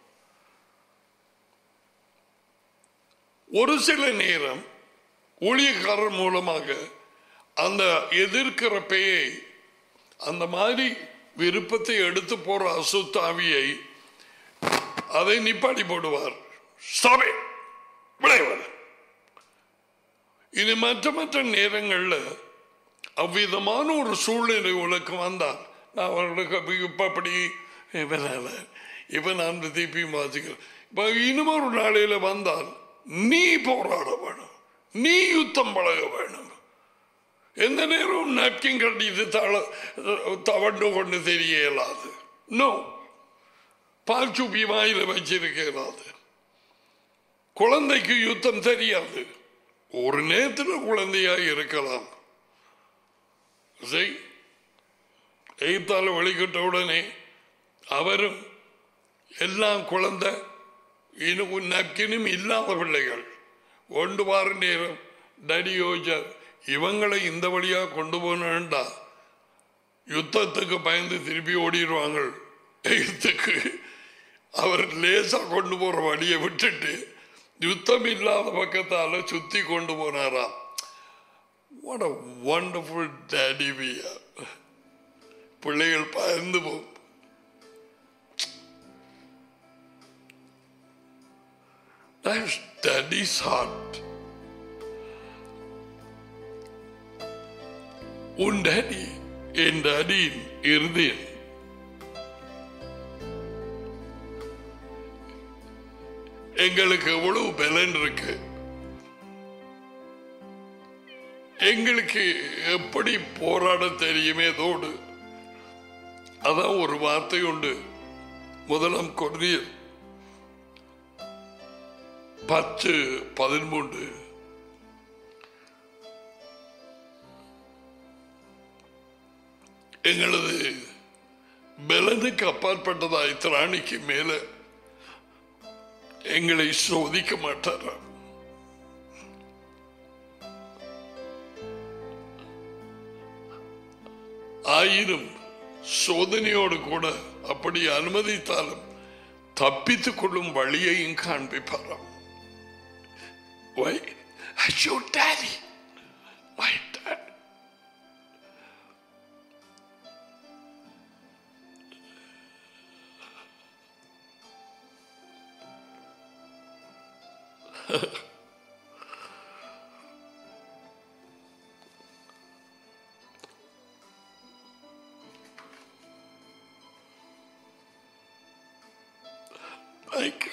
ஒரு சில நேரம் ஊழியக்காரர் மூலமாக அந்த எதிர்க்கிற பேயை அந்த மாதிரி விருப்பத்தை எடுத்து போற அசுத்தாவியை அதை நிப்பாடி போடுவார் சபை விளைவர் இது மற்ற மற்ற நேரங்களில் அவ்விதமான ஒரு சூழ்நிலை உனக்கு வந்தால் நான் அவர்களுக்கு இப்ப அப்படி இவனால இவன் நான் திருப்பி வாசிக்கிறேன் இப்ப இன்னும் ஒரு நாளையில வந்தால் நீ போராட வேணும் நீ யுத்தம் பழக வேணும் எந்த நேரம் நாப்கின் கட்டிட்டு தள தவண்டு கொண்டு தெரிய இயலாது நோ பால் சூப்பி வாயில வச்சிருக்க இயலாது குழந்தைக்கு யுத்தம் தெரியாது ஒரு நேரத்தில் குழந்தையா இருக்கலாம் எய்த்தால வெளிக்கிட்ட உடனே அவரும் எல்லாம் குழந்தை இன்னும் நப்கினும் இல்லாத பிள்ளைகள் கொண்டு வார நேரம் டடி யோசிச்சார் இவங்களை இந்த வழியா கொண்டு போனேன்டா யுத்தத்துக்கு பயந்து திருப்பி ஓடிடுவாங்க எகிப்துக்கு அவர் லேசா கொண்டு போற வழியை விட்டுட்டு யுத்தம் இல்லாத பக்கத்தால சுத்தி கொண்டு போனாராம் What a wonderful daddy we are. பிள்ளைகள் பயந்து போகும் That's daddy's heart. உன் டேடி என் அடியின் இருதயம் எங்களுக்கு எவ்வளவு பலன் இருக்கு எங்களுக்கு எப்படி போராட தெரியுமே தோடு அதான் ஒரு வார்த்தை உண்டு முதலாம் கொடியர் பத்து பதிமூன்று எங்களது பலனுக்கு அப்பாற்பட்டதாய் திராணிக்கு மேல எங்களை சோதிக்க மாட்டாரா ஆயினும் சோதனையோடு கூட அப்படி அனுமதித்தாலும் தப்பித்துக் கொள்ளும் வழியையும் காண்பிப்பாராம் Why? That's your daddy. My dad. Thank you.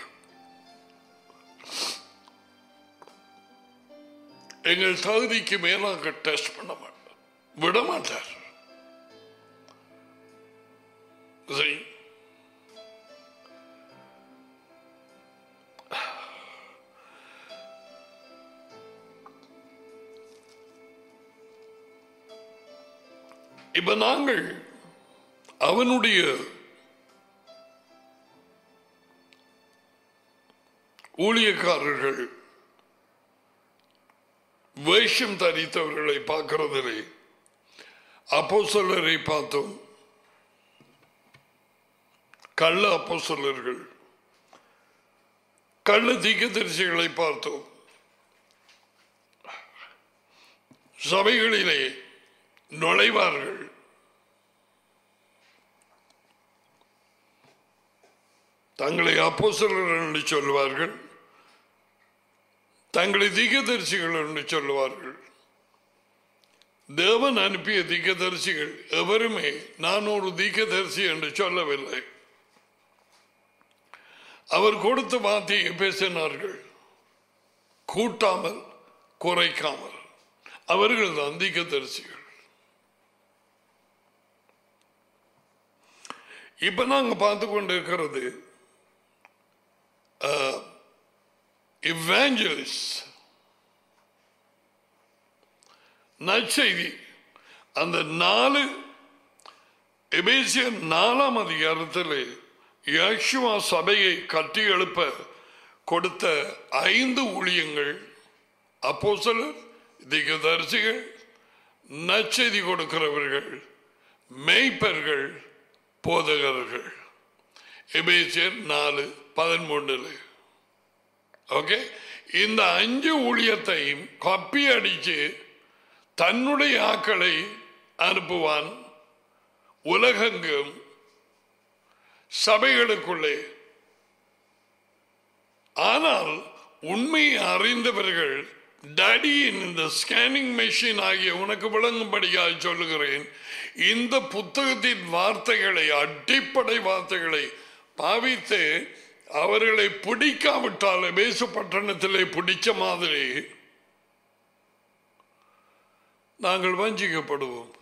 எங்கள் தகுதிக்கு மேலாக டெஸ்ட் பண்ண மாட்டார் விட மாட்டார் சரி. இப்ப நாங்கள் அவனுடைய ஊழியக்காரர்கள் வேஷம் தரித்தவர்களை பார்க்கிறதில்லை அப்போ பார்த்தோம் கள்ள அப்போ கள்ள தீக்கதரிசிகளை பார்த்தோம் சபைகளிலே நுழைவார்கள் தங்களை அப்போஸ்தலர்கள் என்று சொல்லுவார்கள் தங்களை தீகதரிசிகள் என்று சொல்லுவார்கள் தேவன் அனுப்பிய தீகதரிசிகள் எவருமே நான் ஒரு தீகதரிசி என்று சொல்லவில்லை அவர் கொடுத்த வார்த்தையை பேசினார்கள் கூட்டாமல் குறைக்காமல் அவர்கள் தான் தீகதரிசிகள் இப்ப நாங்க பார்த்து கொண்டிருக்கிறது இவாஞ்சலிஸ்ட் நற்செய்தி அந்த நாலு எபேசியர் நாலாம் அதிகாரத்தில் யக்ஷுவா சபையை கட்டி எழுப்ப கொடுத்த ஐந்து ஊழியங்கள் அப்போ திகதரிசிகள் நற்செய்தி கொடுக்கிறவர்கள் மெய்ப்பர்கள் போதகர்கள் எபேசியர் நாலு பதிமூன்றுல ஓகே இந்த அஞ்சு ஊழியத்தையும் கப்பி அடிச்சு தன்னுடைய ஆக்களை அனுப்புவான் உலகெங்கும் சபைகளுக்குள்ளே ஆனால் உண்மையை அறிந்தவர்கள் டடியின் இந்த ஸ்கேனிங் மெஷின் ஆகிய உனக்கு விளங்கும்படியாக சொல்லுகிறேன் இந்த புத்தகத்தின் வார்த்தைகளை அடிப்படை வார்த்தைகளை பாவித்து அவர்களை பிடிக்காவிட்டால் பேசு பட்டணத்திலே பிடிச்ச மாதிரி நாங்கள் வஞ்சிக்கப்படுவோம்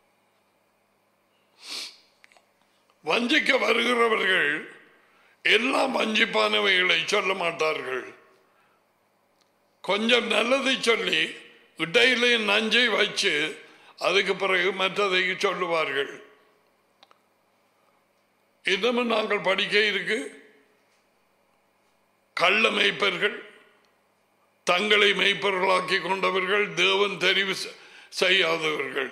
வஞ்சிக்க வருகிறவர்கள் எல்லாம் வஞ்சிப்பானவைகளை சொல்ல மாட்டார்கள் கொஞ்சம் நல்லதை சொல்லி இடையிலே நஞ்சை வச்சு அதுக்கு பிறகு மற்றதை சொல்லுவார்கள் இன்னமும் நாங்கள் படிக்க இருக்கு கள்ள மெய்ப்பர்கள் தங்களை மெய்ப்பர்களாக்கி கொண்டவர்கள் தேவன் தெரிவு செ- செய்யாதவர்கள்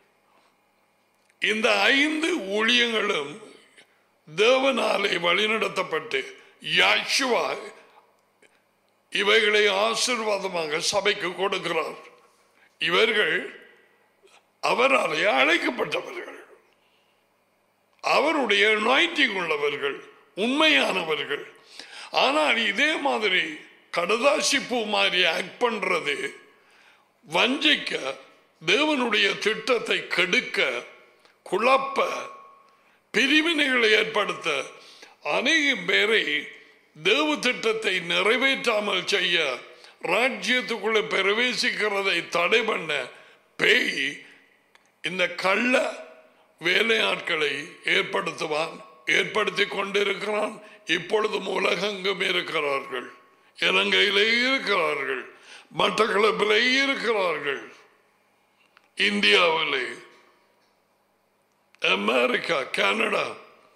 இந்த ஐந்து ஊழியங்களும் தேவனாலே வழிநடத்தப்பட்டு யாஷுவா இவைகளை ஆசீர்வாதமாக சபைக்கு கொடுக்கிறார் இவர்கள் அவராலே அழைக்கப்பட்டவர்கள் அவருடைய நாய்ட்டிங் உள்ளவர்கள் உண்மையானவர்கள் ஆனால் இதே மாதிரி கடதாசி பூ மாதிரி ஆக்ட் பண்றது வஞ்சிக்க தேவனுடைய திட்டத்தை கெடுக்க குழப்ப பிரிவினைகளை ஏற்படுத்த அநேகம் பேரை தேவ திட்டத்தை நிறைவேற்றாமல் செய்ய ராஜ்யத்துக்குள்ள பிரவேசிக்கிறதை தடை பண்ண பேய் இந்த கள்ள வேலையாட்களை ஏற்படுத்துவான் ஏற்படுத்தி கொண்டிருக்கிறான் இப்பொழுதும் உலகெங்கும் இருக்கிறார்கள் இலங்கையிலே இருக்கிறார்கள் மட்டக்களப்பிலே இருக்கிறார்கள் இந்தியாவிலே அமெரிக்கா கனடா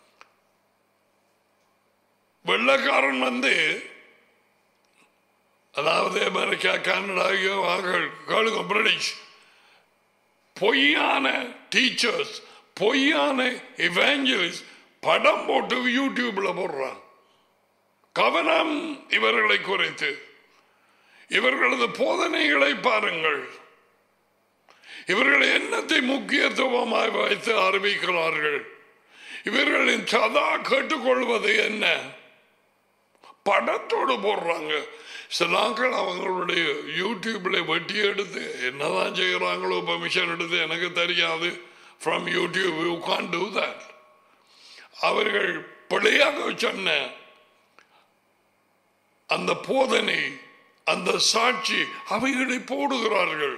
வெள்ளக்காரன் வந்து அதாவது அமெரிக்கா கனடா கேளுங்க பிரிட்டிஷ் பொய்யான டீச்சர்ஸ் பொய்யான இவாஞ்சலிஸ்ட் படம் போட்டு யூடியூப்ல போடுறான் கவனம் இவர்களை குறைத்து இவர்களது போதனைகளை பாருங்கள் இவர்கள் என்னத்தை முக்கியத்துவமாய் வைத்து அறிவிக்கிறார்கள் இவர்களின் சதா கேட்டுக்கொள்வது என்ன படத்தோடு போடுறாங்க சிலாக்கள் அவங்களுடைய யூடியூப்ல வெட்டி எடுத்து என்னதான் செய்கிறாங்களோ பெர்மிஷன் எடுத்து எனக்கு தெரியாது from YouTube you can do that அவர்கள் பிழையாக சொன்ன அந்த போதனை அந்த சாட்சி அவைகளை போடுகிறார்கள்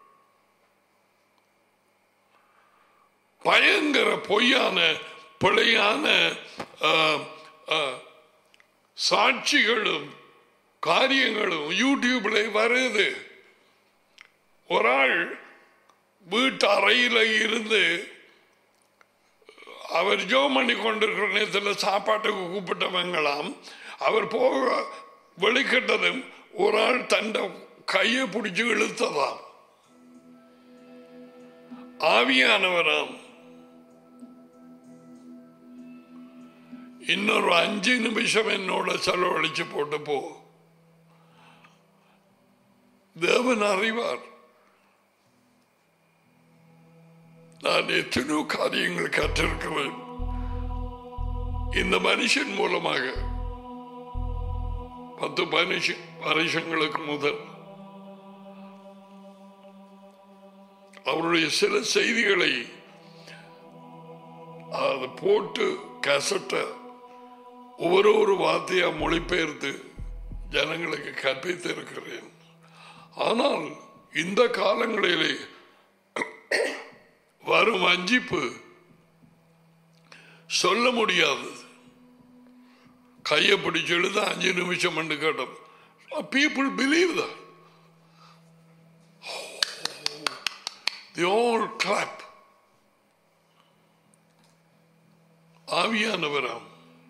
பயங்கர பொய்யான பிழையான அஹ், அஹ், சாட்சிகளும் காரியங்களும் யூடியூப்ல வருது ஒரு ஆள் வீட்டு அறையில இருந்து அவர் ஜோ பண்ணி கொண்டிருக்கிற நேரத்தில் சாப்பாட்டுக்கு கூப்பிட்டவங்களாம் அவர் போக வெளிக்கிட்டதும் ஒரு ஆள் தண்ட கையை பிடிச்சு இழுத்ததாம் ஆவியானவராம் இன்னொரு அஞ்சு நிமிஷம் என்னோட செலவழிச்சு போட்டு போ தேவன் அறிவார் நான் எத்தனையோ காரியங்கள் கற்றிருக்கிறேன் இந்த மனுஷன் மூலமாக பத்து பதினஞ்சு வருஷங்களுக்கு முதல் அவருடைய சில செய்திகளை அதை போட்டு கசட்ட ஒவ்வொரு ஒரு வார்த்தையா மொழிபெயர்த்து ஜனங்களுக்கு கற்பித்து இருக்கிறேன் ஆனால் இந்த காலங்களிலே வரும் வஞ்சிப்பு சொல்ல முடியாது கையை பிடிச்சு எழுத அஞ்சு நிமிஷம் என்று கேட்டோம் people believe that they all clap ஆவியானவராம்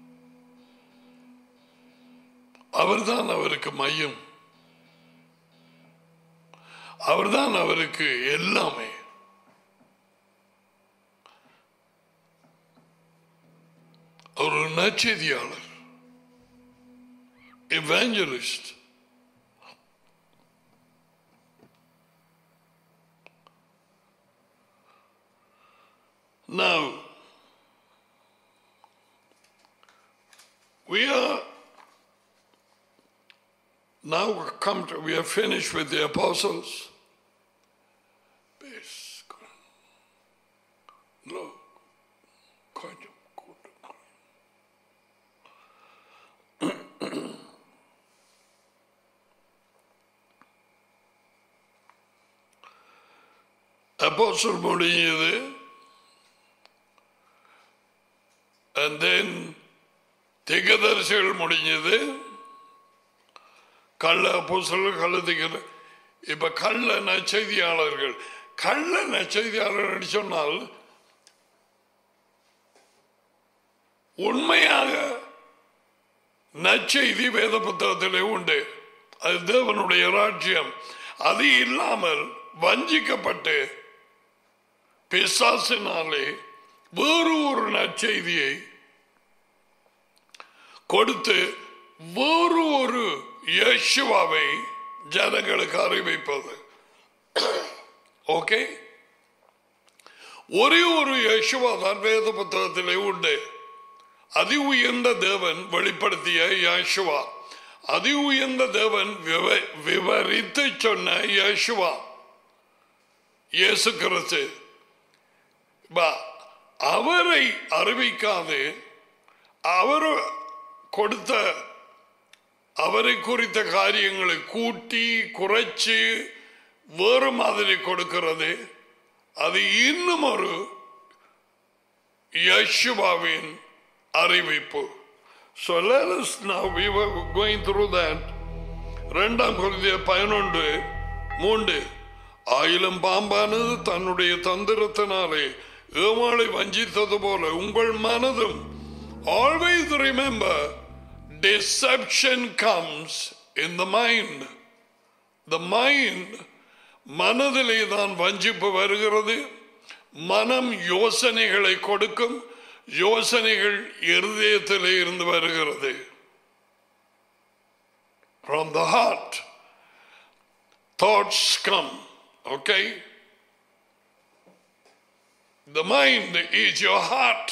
அவர்தான் அவருக்கு மையம் அவர்தான் அவருக்கு எல்லாமே அவர் ஒரு நற்செய்தியாளர் evangelist Now, we are now we come to, we are finished with the apostles. Bes- No. கொஞ்சம் கூட்டு. அப்போஸ்தலர் முடிஞ்சது and then திகதரிசிகள் முடிஞ்சது கள்ள அப்போஸ்தலர் கள்ள திகத இப்ப கள்ள நற்செய்தியாளர்கள் கள்ள நற்செய்தியாளர்கள் சொன்னால் உண்மையாக நற்செய்தி வேத புத்தகத்திலே உண்டு அது தேவனுடைய ராஜ்யம் அது இல்லாமல் வஞ்சிக்கப்பட்டு பிசாசினாலே வேறு ஒரு நற்செய்தியை கொடுத்து வேறு ஒரு இயேசுவாவை ஜனங்களுக்கு அறிவிப்பது ஓகே ஒரே ஒரு இயேசுவா தான் வேத புத்தகத்திலே உண்டு அதி உயர்ந்த தேவன் வெளிப்படுத்திய யாஷுவா அதி உயர்ந்த தேவன் விவ- விவரித்து சொன்ன யாஷுவா இயேசு கிறிஸ்து பா, அவரை அறிவிக்காது அவர் கொடுத்த அவரை குறித்த காரியங்களை கூட்டி குறைச்சு வேறு மாதிரி கொடுக்கிறது அது இன்னும் ஒரு யசுவாவின் அறிவிப்பு So let us now, we were going through that. இரண்டாம் குருதிய பதினொன்று மூன்று ஆயிலும் பாம்பானது தன்னுடைய தந்திரத்தினாலே ஏமாளை வஞ்சித்தது போல உங்கள் மனதும் always remember deception comes in the mind the mind மனதிலே தான் வஞ்சிப்பு வருகிறது மனம் யோசனைகளை கொடுக்கும் யோசனைகள் இருதயத்திலே இருந்து வருகிறது from the heart thoughts come okay the mind is your heart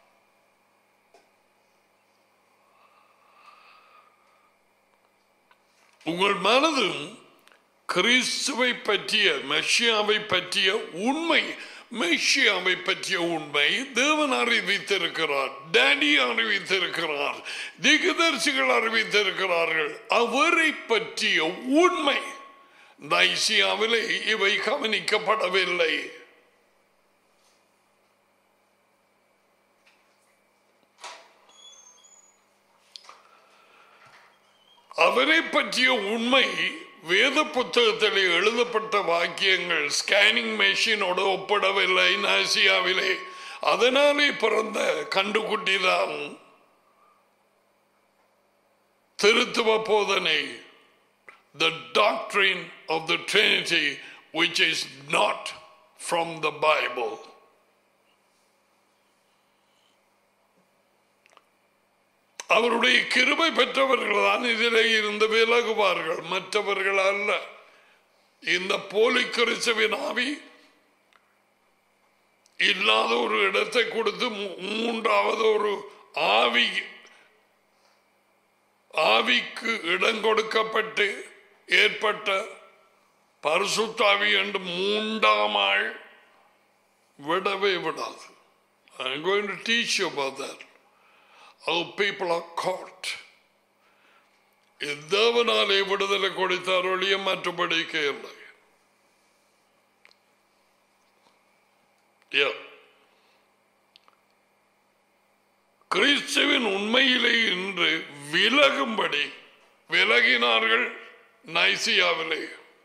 உங்கள் மனதும் கிறிஸ்துவை பற்றிய மெஷியாவை பற்றிய உண்மை மெஷியாவை பற்றிய உண்மை தேவன் அறிவித்திருக்கிறார் டேடி அறிவித்திருக்கிறார் திகதர்சிகள் அறிவித்திருக்கிறார்கள் அவரை பற்றிய உண்மை நைசியாவிலே இவை கவனிக்கப்படவில்லை அவரை பற்றிய உண்மை வேத புத்தகத்தில் எழுதப்பட்ட வாக்கியங்கள் ஸ்கேனிங் மெஷினோடு ஒப்பிடவில்லை நாசியாவிலே அதனாலே பிறந்த கண்டுகுட்டி தான் திருத்துவ போதனை the doctrine of the Trinity which is not from the Bible. அவருடைய கிருபை பெற்றவர்கள் தான் இதிலே இருந்து விலகுவார்கள் மற்றவர்கள் அல்ல இந்த போலி கிறிஸ்துவின் ஆவி இல்லாத ஒரு இடத்தை கொடுத்து மூ- மூன்றாவது ஒரு ஆவி ஆவிக்கு இடம் கொடுக்கப்பட்டு ஏற்பட்ட பரிசுத்தாவி என்று மூன்றாம் ஆள் விடவே விடாது I'm going to teach you about that. How people are caught. தேவனாலே விடுதலை கொடுத்தார் ஒழிய மற்றபடிக்கு இல்லை Yeah. கிறிஸ்துவின் உண்மையிலே இன்று விலகும்படி விலகினார்கள் நைசியாவிலே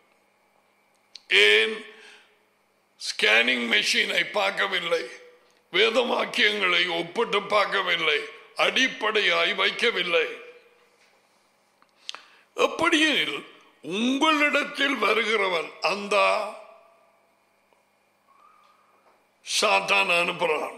ஏன் ஸ்கேனிங் மெஷினை பார்க்கவில்லை வேதவாக்கியங்களை ஒப்பிட்டு பார்க்கவில்லை அடிப்படையாய் வைக்கவில்லை எப்படியெனில் உங்களிடத்தில் வருகிறவன் அந்த சாத்தான் அனுப்புறான்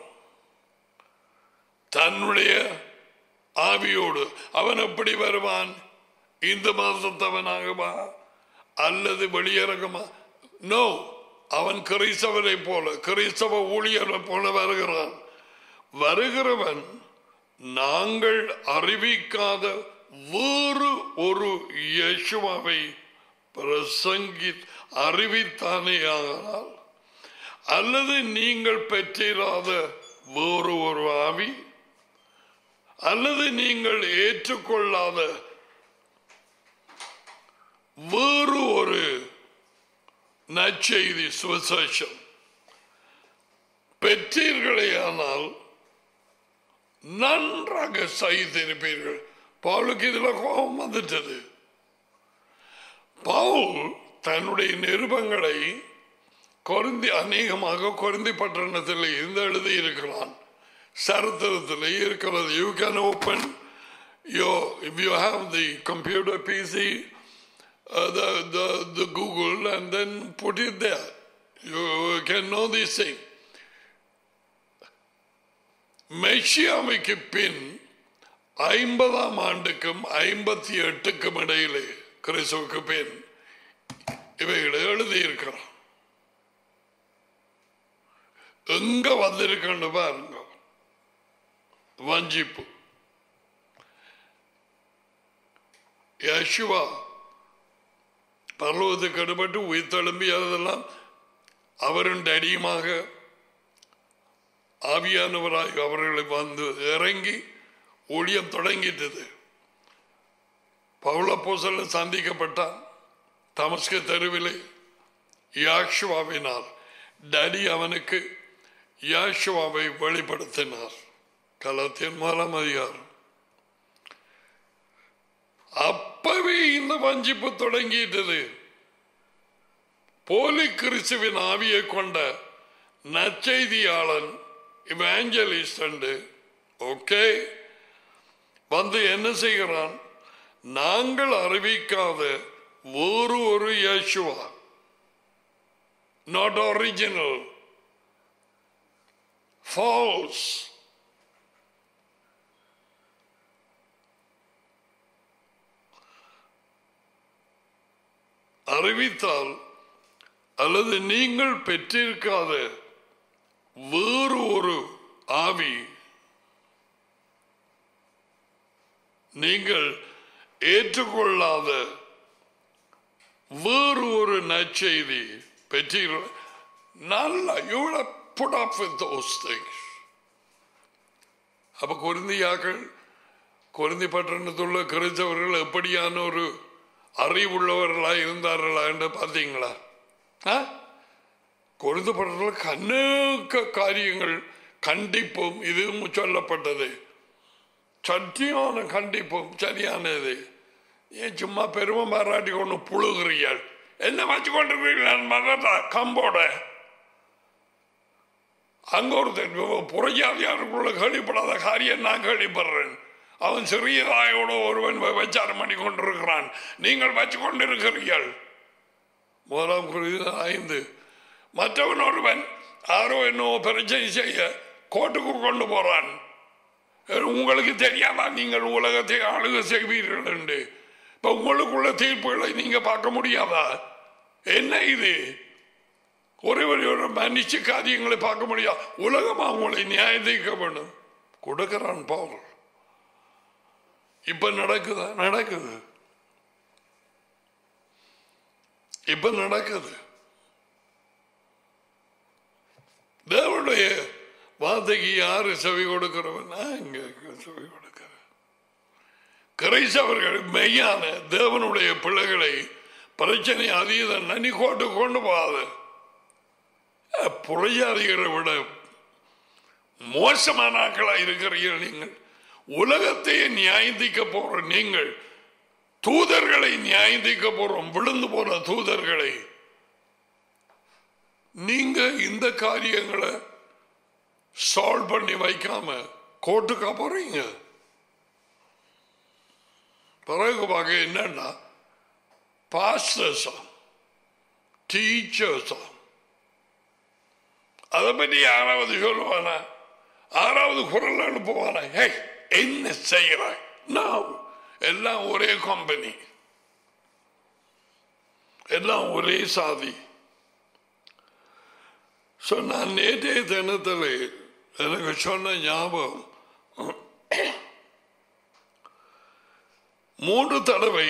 தன்னுடைய ஆவியோடு அவன் எப்படி வருவான் இந்த மாதத்தவனாகவா அல்லது வெளியரங்கமா நோ அவன் கிறிஸ்தவனை போல கிறிஸ்தவ ஊழியரை போல வருகிறான் வருகிறவன் நாங்கள் அறிவிக்காத வேறு ஒரு யேசுவாவை பிரசங்கி அறிவித்தானே ஆனால் அல்லது நீங்கள் பெற்றிராத வேறு ஒரு ஆவி அல்லது நீங்கள் ஏற்றுக்கொள்ளாத வேறு ஒரு நற்செய்தி சுவிசேஷம் பெற்றீர்களேயானால் நன்றாக செய்திருப்பீர்கள் பவுலுக்கு இதுல கோபம் வந்துட்டது பவுல் தன்னுடைய நிருபங்களை கொருந்தி அநேகமாக கொருந்தி பட்டணத்தில் இருந்து எழுதி இருக்கிறான் சரித்திரத்தில் இருக்கிறது you can open yo if you have the computer PC the, the, the Google and then put it there. You can know this thing. மெஷியாமைக்கு பின் ஐம்பதாம் ஆண்டுக்கும் ஐம்பத்தி எட்டுக்கும் இடையிலே கிறிஸ்துவுக்கு பின் இவைகளை எழுதியிருக்கிறான் எங்க வந்திருக்கன்னு பாருங்க வஞ்சிப்பு யசுவா பரலோகத்துக்கு அடுபட்டு உயிர் தழும்பியதெல்லாம் அவரும் டடியுமாக ஆவியானவராய் அவர்களை வந்து இறங்கி ஊழியம் தொடங்கிட்டது பவுளப்போசல்ல சந்திக்கப்பட்டான் தமஸ்க தெருவிலே யாஷுவாவினால் டடி அவனுக்கு யாஷுவாவை வெளிப்படுத்தினார் கலத்தின் மூலம் அதிகாரம் அப்பவே இந்த வஞ்சிப்பு தொடங்கிட்டது போலி கிறிஸ்துவின் ஆவியை கொண்ட நற்செய்தியாளன் இவாஞ்சலிஸ்ட் ஓகே வந்து என்ன செய்கிறான் நாங்கள் அறிவிக்காத வேறு ஒரு யேசுவா நாட் ஒரிஜினல் ஃபால்ஸ் அறிவித்தால் அல்லது நீங்கள் பெற்றிருக்காத வேறு ஒரு ஆவி நீங்கள் ஏற்றுக்கொள்ளாத வேறு ஒரு நற்செய்தி பெற்றீர்கள் நல்ல you will put up with those things அப்ப குருந்தியாக்கள் குருந்தி பட்டணத்துள்ள கிறிஸ்தவர்கள் எப்படியான ஒரு அறிவுள்ளவர்களா இருந்தார்களா என்று பார்த்தீங்களா குருந்த பட்டணத்தில் கண்ணுக்க காரியங்கள் கண்டிப்பும் இதுவும் சொல்லப்பட்டது சத்தியமான கண்டிப்பும் சரியானது ஏன் சும்மா பெருமை பாராட்டி கொண்டு புழுகிறீர்கள் என்ன வச்சு கொண்டிருக்கிறீர்கள் மகத்தா கம்போட அங்க ஒருத்தன் புறஜாதியாருக்குள்ள கேள்விப்படாத காரியம் நான் கேள்விப்படுறேன் அவன் சிறியதாயோட ஒருவன் விபச்சாரம் பண்ணி கொண்டிருக்கிறான் நீங்கள் வச்சு கொண்டிருக்கிறீர்கள் முதலாம் குறிது ஐந்து மற்றவன் ஒருவன் யாரோ என்னோ பிரச்சனை செய்ய கோர்ட்டுக்கு கொண்டு போறான் உங்களுக்கு தெரியாதா நீங்கள் உலகத்தை ஆளுக செய்வீர்கள் என்று இப்ப உங்களுக்குள்ள தீர்ப்புகளை நீங்க பார்க்க முடியாதா என்ன இது ஒரே ஒரு ஒரு மன்னிச்சு காரியங்களை பார்க்க முடியாது உலகமா உங்களை நியாயம் தீர்க்க வேண்டும் கொடுக்கிறான் பவுல் இப்ப நடக்குதா நடக்குது இப்ப நடக்குது தேவனுடைய வார்த்தைக்கு யாரு செவி கொடுக்கிறவன் நான் இங்க செவி கொடுக்கிறேன் கிரைசவர்கள் மெய்யான தேவனுடைய பிள்ளைகளை பிரச்சனை அதீத நனி கோட்டு கொண்டு போகாது புறையாதிகளை விட மோசமான ஆட்களாக இருக்கிறீர்கள் நீங்கள் உலகத்தையே நியாயந்திக்க போற நீங்கள் தூதர்களை நியாயந்திக்க போறோம் விழுந்து போன தூதர்களை நீங்க இந்த காரியங்களை சால்வ் பண்ணி வைக்காம கோர்ட்டுக்கா போறீங்க பிறகு பார்க்க என்னன்னா பாஸ்டர்ஸா டீச்சர்ஸா அதை பற்றி யாராவது சொல்லுவானா ஆறாவது குரல் அனுப்புவானா ஹே என்ன செய்கிறாய் நான் எல்லாம் ஒரே கம்பெனி எல்லாம் ஒரே சாதி ஸோ நான் நேற்றைய தினத்தில் எனக்கு சொன்ன ஞாபகம் மூன்று தடவை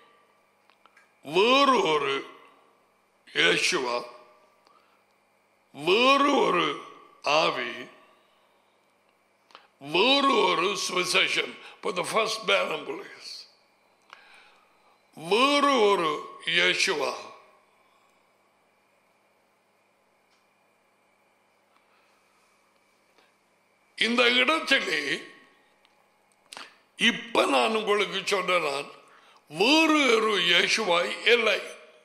வேறு ஒரு இயேசுவா வேறு ஒரு ஆவி வேறு ஒரு சுவிசேஷன் for the first barren place வேறு ஒரு இயேசுவா இந்த இடத்திலே இப்ப நான் உங்களுக்கு சொன்னால் வேறு ஒரு இயேசுவாய் இல்லை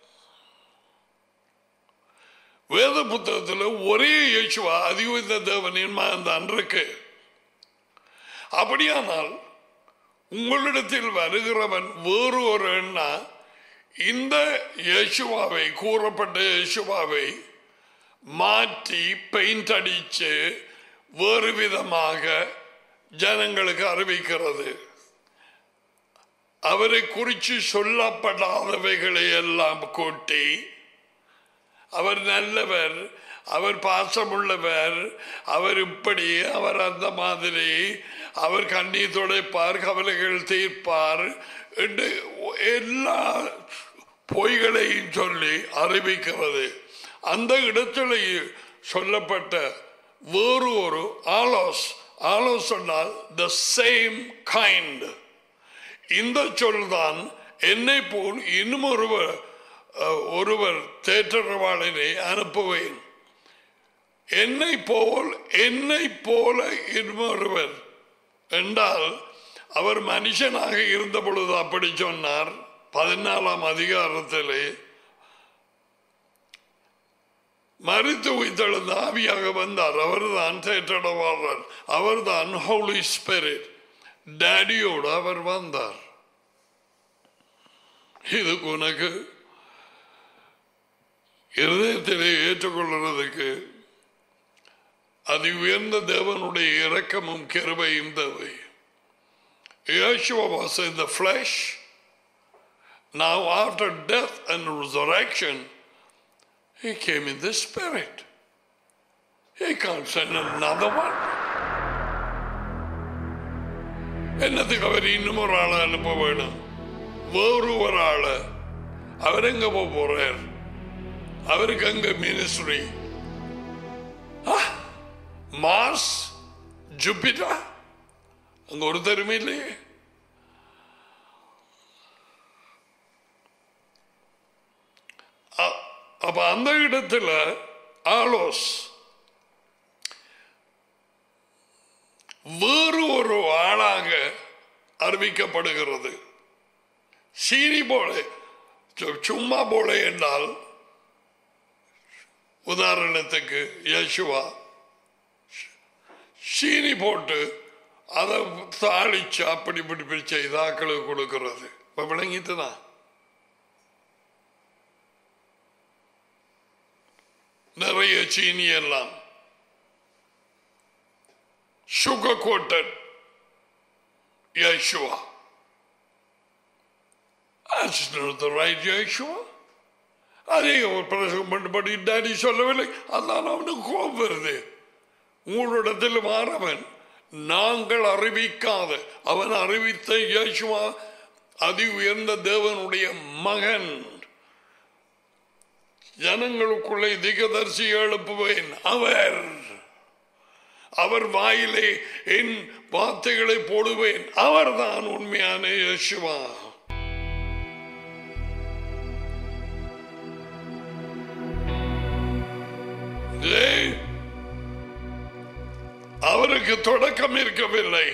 வேத புத்தகத்தில் ஒரே இயேசுவா அதிகுந்த தேவனின் மகன்தான் இருக்கு அப்படியானால் உங்களிடத்தில் வருகிறவன் வேறு ஒரு எண்ணா இந்த இயேசுவாவை கூறப்பட்ட இயேசுவாவை மாற்றி பெயிண்ட் அடிச்சு வேறு விதமாக ஜனங்களுக்கு அறிவிக்கிறது அவரை குறித்து சொல்லப்படாதவைகளை எல்லாம் கூட்டி அவர் நல்லவர் அவர் பாசமுள்ளவர் அவர் இப்படி அவர் அந்த மாதிரி அவர் கண்ணீர் துடைப்பார் கவலைகள் தீர்ப்பார் என்று எல்லா பொய்களையும் சொல்லி அறிவிக்கிறது அந்த இடத்துல சொல்லப்பட்ட வேறு ஒரு ஆலோஸ் ஆலோஸ் சொன்னால் த சேம் கைண்ட் இந்த சொல்தான் என்னை போல் இன்னும் ஒருவர் அஹ், ஒருவர் தேற்றவாளனை அனுப்புவேன் என்னை போல் என்னை போல இன்னொருவர் என்றால் அவர் மனுஷனாக இருந்த பொழுது அப்படி சொன்னார் பதினாலாம் அதிகாரத்திலே மறித்து உயிர்த்தெழுந்த ஆவியாக வந்தார் அவர்தான் தேற்றடவாளர் அவர்தான் ஹோலி ஸ்பிரிட் டேடியோடு அவர் வந்தார் இதுக்கு உனக்கு இருதயத்திலே ஏற்றுக்கொள்றதுக்கு அதி உயர்ந்த தேவனுடைய இரக்கமும் கிருபையும் தேவை Yeshua was in the flesh. Now, after death and resurrection, he came in the spirit. He can't send another one. என்னத்துக்கு அவர் இன்னும் ஒரு ஆளை அனுப்ப வேணும் வேறு ஒரு ஆளை அவர் எங்க போக போறார் அவருக்கு அங்க மினிஸ்ட்ரி மாஸ் ஜூபிட்டர் அங்க ஒரு தருமே இல்லையே அ- அப்ப அந்த இடத்துல ஆலோஸ் வேறு ஒரு ஆளாக அறிவிக்கப்படுகிறது சீனி போல சு- சும்மா போல என்றால் உதாரணத்துக்கு யேசுவா சீனி போட்டு அதை தாளிச்சு அப்படி இப்படி இப்படி செய்து ஆக்களுக்கு கொடுக்கிறது இப்ப விளங்கிட்டுதான் நிறைய சீனி எல்லாம் sugar coated Yeshua. That's not the right Yeshua. அதே ஒரு பிரசங்கம் பண்ணபடி டாடி சொல்லவில்லை அதான் அவனுக்கு கோபம் வருது உங்களிடத்தில் மாறவன் நாங்கள் அறிவிக்காத அவன் அறிவித்த இயேசுவா அதி உயர்ந்த தேவனுடைய மகன் ஜனங்களுக்குள்ளே திகதர்சி எழுப்புவேன் அவர் அவர் வாயிலே என் வார்த்தைகளை போடுவேன் அவர்தான் உண்மையான இயேசுவா ஏய், அவருக்கு தொடக்கம் இருக்கவில்லை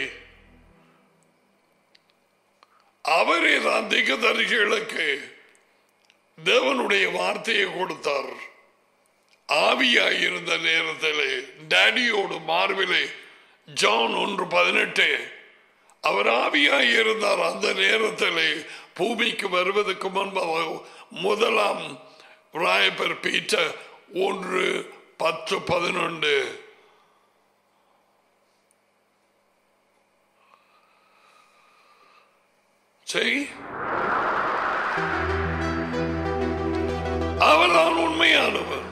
அவரே தான் திகதரிசிகளுக்கு தேவனுடைய வார்த்தையை கொடுத்தார் ஆவியாயிருந்த நேரத்திலே டேடியோடு மார்பிலே ஜான் ஒன்று பதினெட்டு அவர் ஆவியாயிருந்தார் அந்த நேரத்திலே பூமிக்கு வருவதற்கு முன்பாக முதலாம் ராயப்பர் பீட்டர் ஒன்று பத்து பதினொன்று செய் அவர்தான் உண்மையானவர்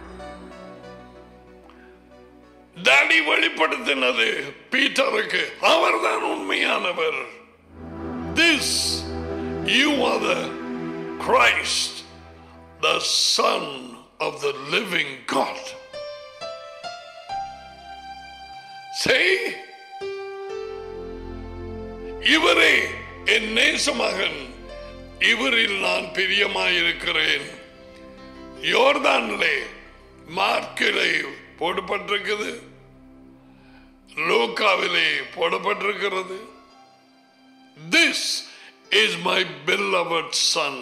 டாடி வெளிப்படுத்தினது பீட்டருக்கு அவர்தான் உண்மையானவர் this you are the Christ the son of the living God செய் இவரே என் நேசமகன் இவரில் நான் பிரியமாயிருக்கிறேன் யோர்தானிலே மார்க்கிலே போடப்பட்டிருக்குது லோகாவிலே போடப்பட்டிருக்கிறது this is my beloved son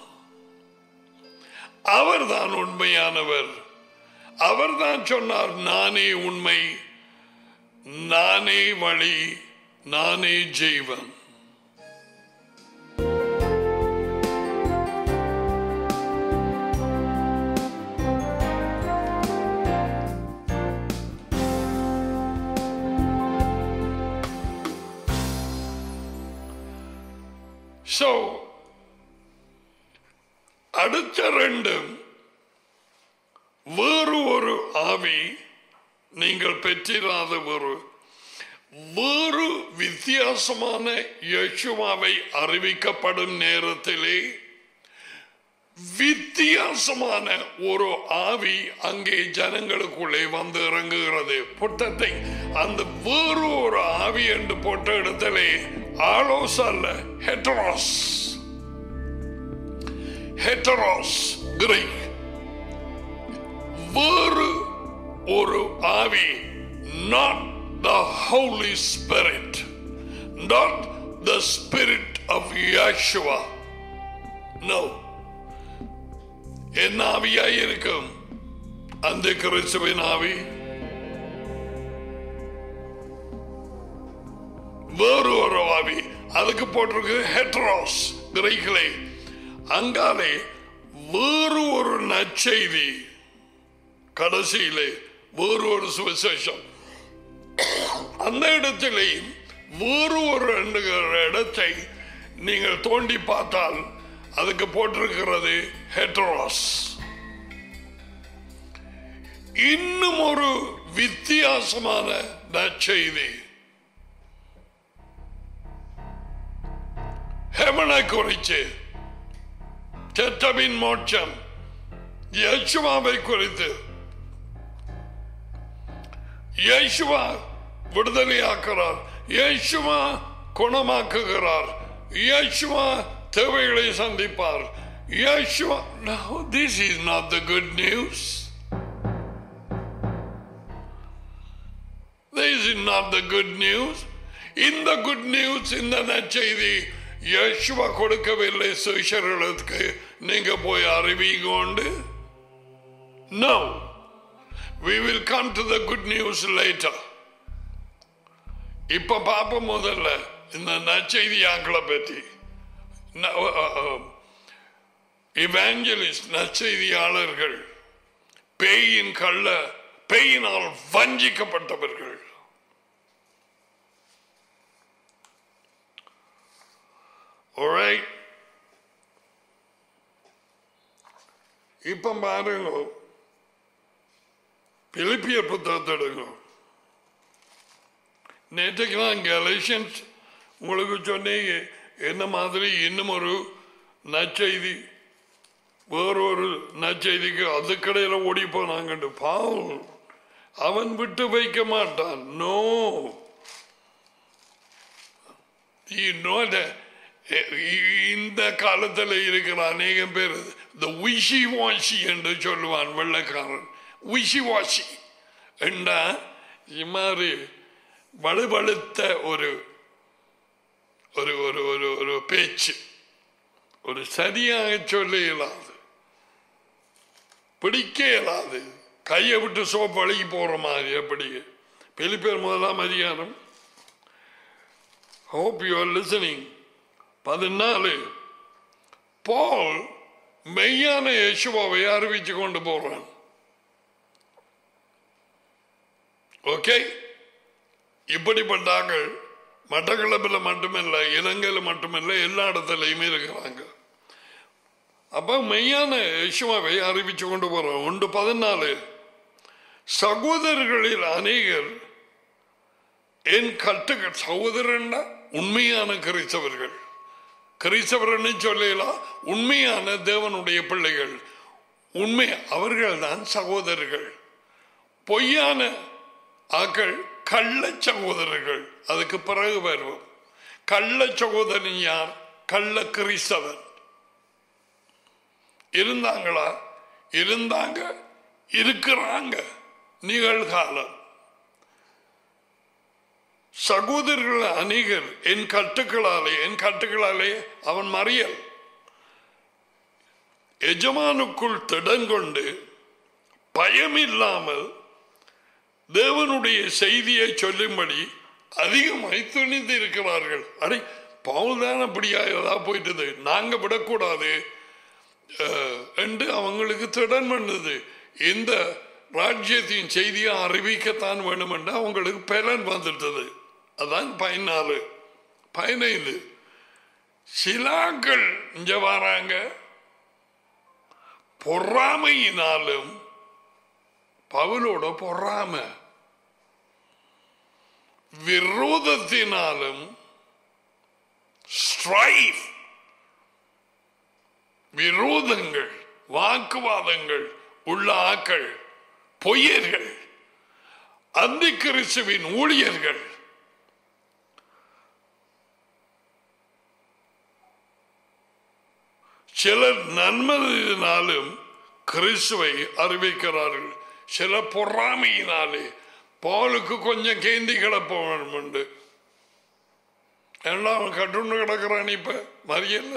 அவர்தான் உண்மையானவர் அவர்தான் சொன்னார் நானே உண்மை நானே வழி நானே ஜீவன் So, அடுத்த ரெண்டும் வேறு ஒரு ஆவி நீங்கள் பெற்றிராத ஒரு வேறு வித்தியாசமான யேசுவாவை அறிவிக்கப்படும் நேரத்திலே வித்தியாசமான ஒரு ஆவி அங்கே ஜனங்களுக்குள்ளே வந்து இறங்குகிறது புத்தத்தை அந்த வேறு ஒரு ஆவி என்று போட்ட இடத்திலே ஆலோஸ் அல்ல ஹெட்டராஸ் ஹெட்டராஸ் கிரீக் வேறு ஒரு ஆவி not the holy spirit not the spirit of Yeshua no என்ன ஆவியாய் இருக்கும் அந்த கிறிஸ்துவின் ஆவி வேறு ஒரு ஆவி அதுக்கு போட்டிருக்கு ஹெட்ராஸ் கிரைகளே அங்காலே வேறு ஒரு நற்செய்தி கடைசியிலே வேறு ஒரு சுவிசேஷம் அந்த இடத்திலே வேறு ஒரு எண்ணுகிற இடத்தை நீங்கள் தோண்டி பார்த்தால் அதுக்கு போட்டிருக்கிறது ஹெட்ரோஸ் இன்னும் ஒரு வித்தியாசமான நற்செய்தி ஹெமனை குறித்து செத்தபின் மோட்சம் யேசுவாவை குறித்து யேசுவா விடுதலையாக்குறார் யேசுவா குணமாக்குகிறார் யேசுவா தேவைகளை சந்திப்பார் Yeshua no this is not the good news this is not the good news இந்த குட் நியூஸ் இந்த நற்செய்தி யேசுவா கொடுக்கவில்லை சுவிசர்களுக்கு நீங்க போய் அறிவிக்கொண்டு No. We will come to the good news later. இப்ப பாப்போம் முதல்ல இந்த நற்செய்தியாக்களை பற்றி இவாஞ்சலிஸ்ட் நற்செய்தியாளர்கள் பேயின் கள்ள பேயினால் வஞ்சிக்கப்பட்டவர்கள் Alright. இப்ப பாருங்க பிலிப்பியர் புத்தகத்தை எடுங்க நேற்றுக்கு நான் கலேஷன்ஸ் உங்களுக்கு சொன்னீங்க என்ன மாதிரி இன்னும் ஒரு நற்செய்தி வேறொரு நற்செய்திக்கு அதுக்கடையில் ஓடி போனாங்கண்டு பாவம் அவன் விட்டு வைக்க மாட்டான் நோ இந்த காலத்தில் இருக்கிற அநேகம் பேர் இந்த விஷி வாஷி என்று சொல்லுவான் வெள்ளக்காரன் விஷி வாஷி என்றா இம்மாதிரி வலுவழுத்த ஒரு ஒரு ஒரு ஒரு ஒரு பேச்சு ஒரு சரியாக சொல்ல இயலாது பிடிக்க இயலாது கையை விட்டு சோப்பு அழுகி போற மாதிரி எப்படி பெலிப்பேர் முதலாம் அதிகாரம் ஹோப் யூ ஆர் லிசனிங் பதினாலு பால் மெய்யான யேசுவாவை அறிவிச்சு கொண்டு போறான் ஓகே இப்படிப்பட்டாங்கள் மட்டக்களப்பில் மட்டுமில்லை இலங்கையில் மட்டுமில்லை எல்லா இடத்துலையுமே இருக்கிறாங்க அப்ப மெய்யான யேசுவாவை அறிவிச்சு கொண்டு போறோம் ஒன்று பதினாலு சகோதரர்களில் அநேகர் என் கட்டுகள் சகோதரன்னா உண்மையான கிறிஸ்தவர்கள் கிறிஸ்தவர்னு சொல்லலாம் உண்மையான தேவனுடைய பிள்ளைகள் உண்மை அவர்கள் தான் சகோதரர்கள் பொய்யான ஆக்கள் கள்ள சகோதரர்கள் அதுக்கு பிறகு வருவோம் கள்ள சகோதரன் யார் கள்ள கிறிஸ்தவன் இருந்தாங்களா இருந்தாங்க இருக்கிறாங்க நிகழ்காலம் சகோதரர்கள் அநேகர் என் கட்டுக்களாலே என் கட்டுக்களாலே அவன் மறியல் எஜமானுக்குள் திடங்கொண்டு பயமில்லாமல் தேவனுடைய செய்தியை சொல்லும்படி அதிகமாய் துணிந்து இருக்கிறார்கள் அடே பவுல் தான் அப்படியா ஏதா போயிட்டது நாங்க விடக்கூடாது என்று அவங்களுக்கு திடன் பண்ணுது இந்த ராஜ்யத்தின் செய்தியை அறிவிக்கத்தான் வேணும் என்று அவங்களுக்கு பலன் வந்துட்டது அதான் பதினாலு பதினைந்து சிலாக்கள் இங்க வராங்க பொறாமையினாலும் பவுலோட பொறாம விரோதத்தினாலும் ஸ்ட்ரைஃப் விரோதங்கள் வாக்குவாதங்கள் உள்ள ஆக்கள் பொய்யர்கள் அந்த கிறிஸ்துவின் ஊழியர்கள் சிலர் நன்மதினாலும் கிறிஸ்துவை அறிவிக்கிறார்கள் சில பொறாமையினாலே பாலுக்கு கொஞ்சம் கேந்தி கிடப்பவன் உண்டு எல்லாம் கட்டுண்டு கிடக்கிறான் இப்ப மறியல்ல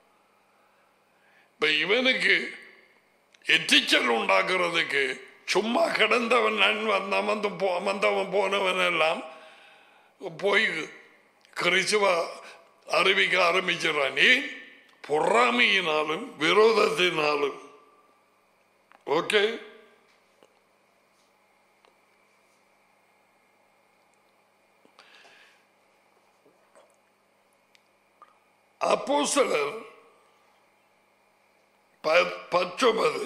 இப்ப இவனுக்கு எச்சிச்சல் உண்டாக்குறதுக்கு சும்மா கிடந்தவன் நன் வந்த அமர்ந்து போ அமர்ந்தவன் போனவன் எல்லாம் போய் கிறிஸ்துவ அறிவிக்க ஆரம்பிச்சிடறான் ஏன் பொறாமையினாலும் விரோதத்தினாலும் ஓகே அப்போ சிலர் பத்தொன்பது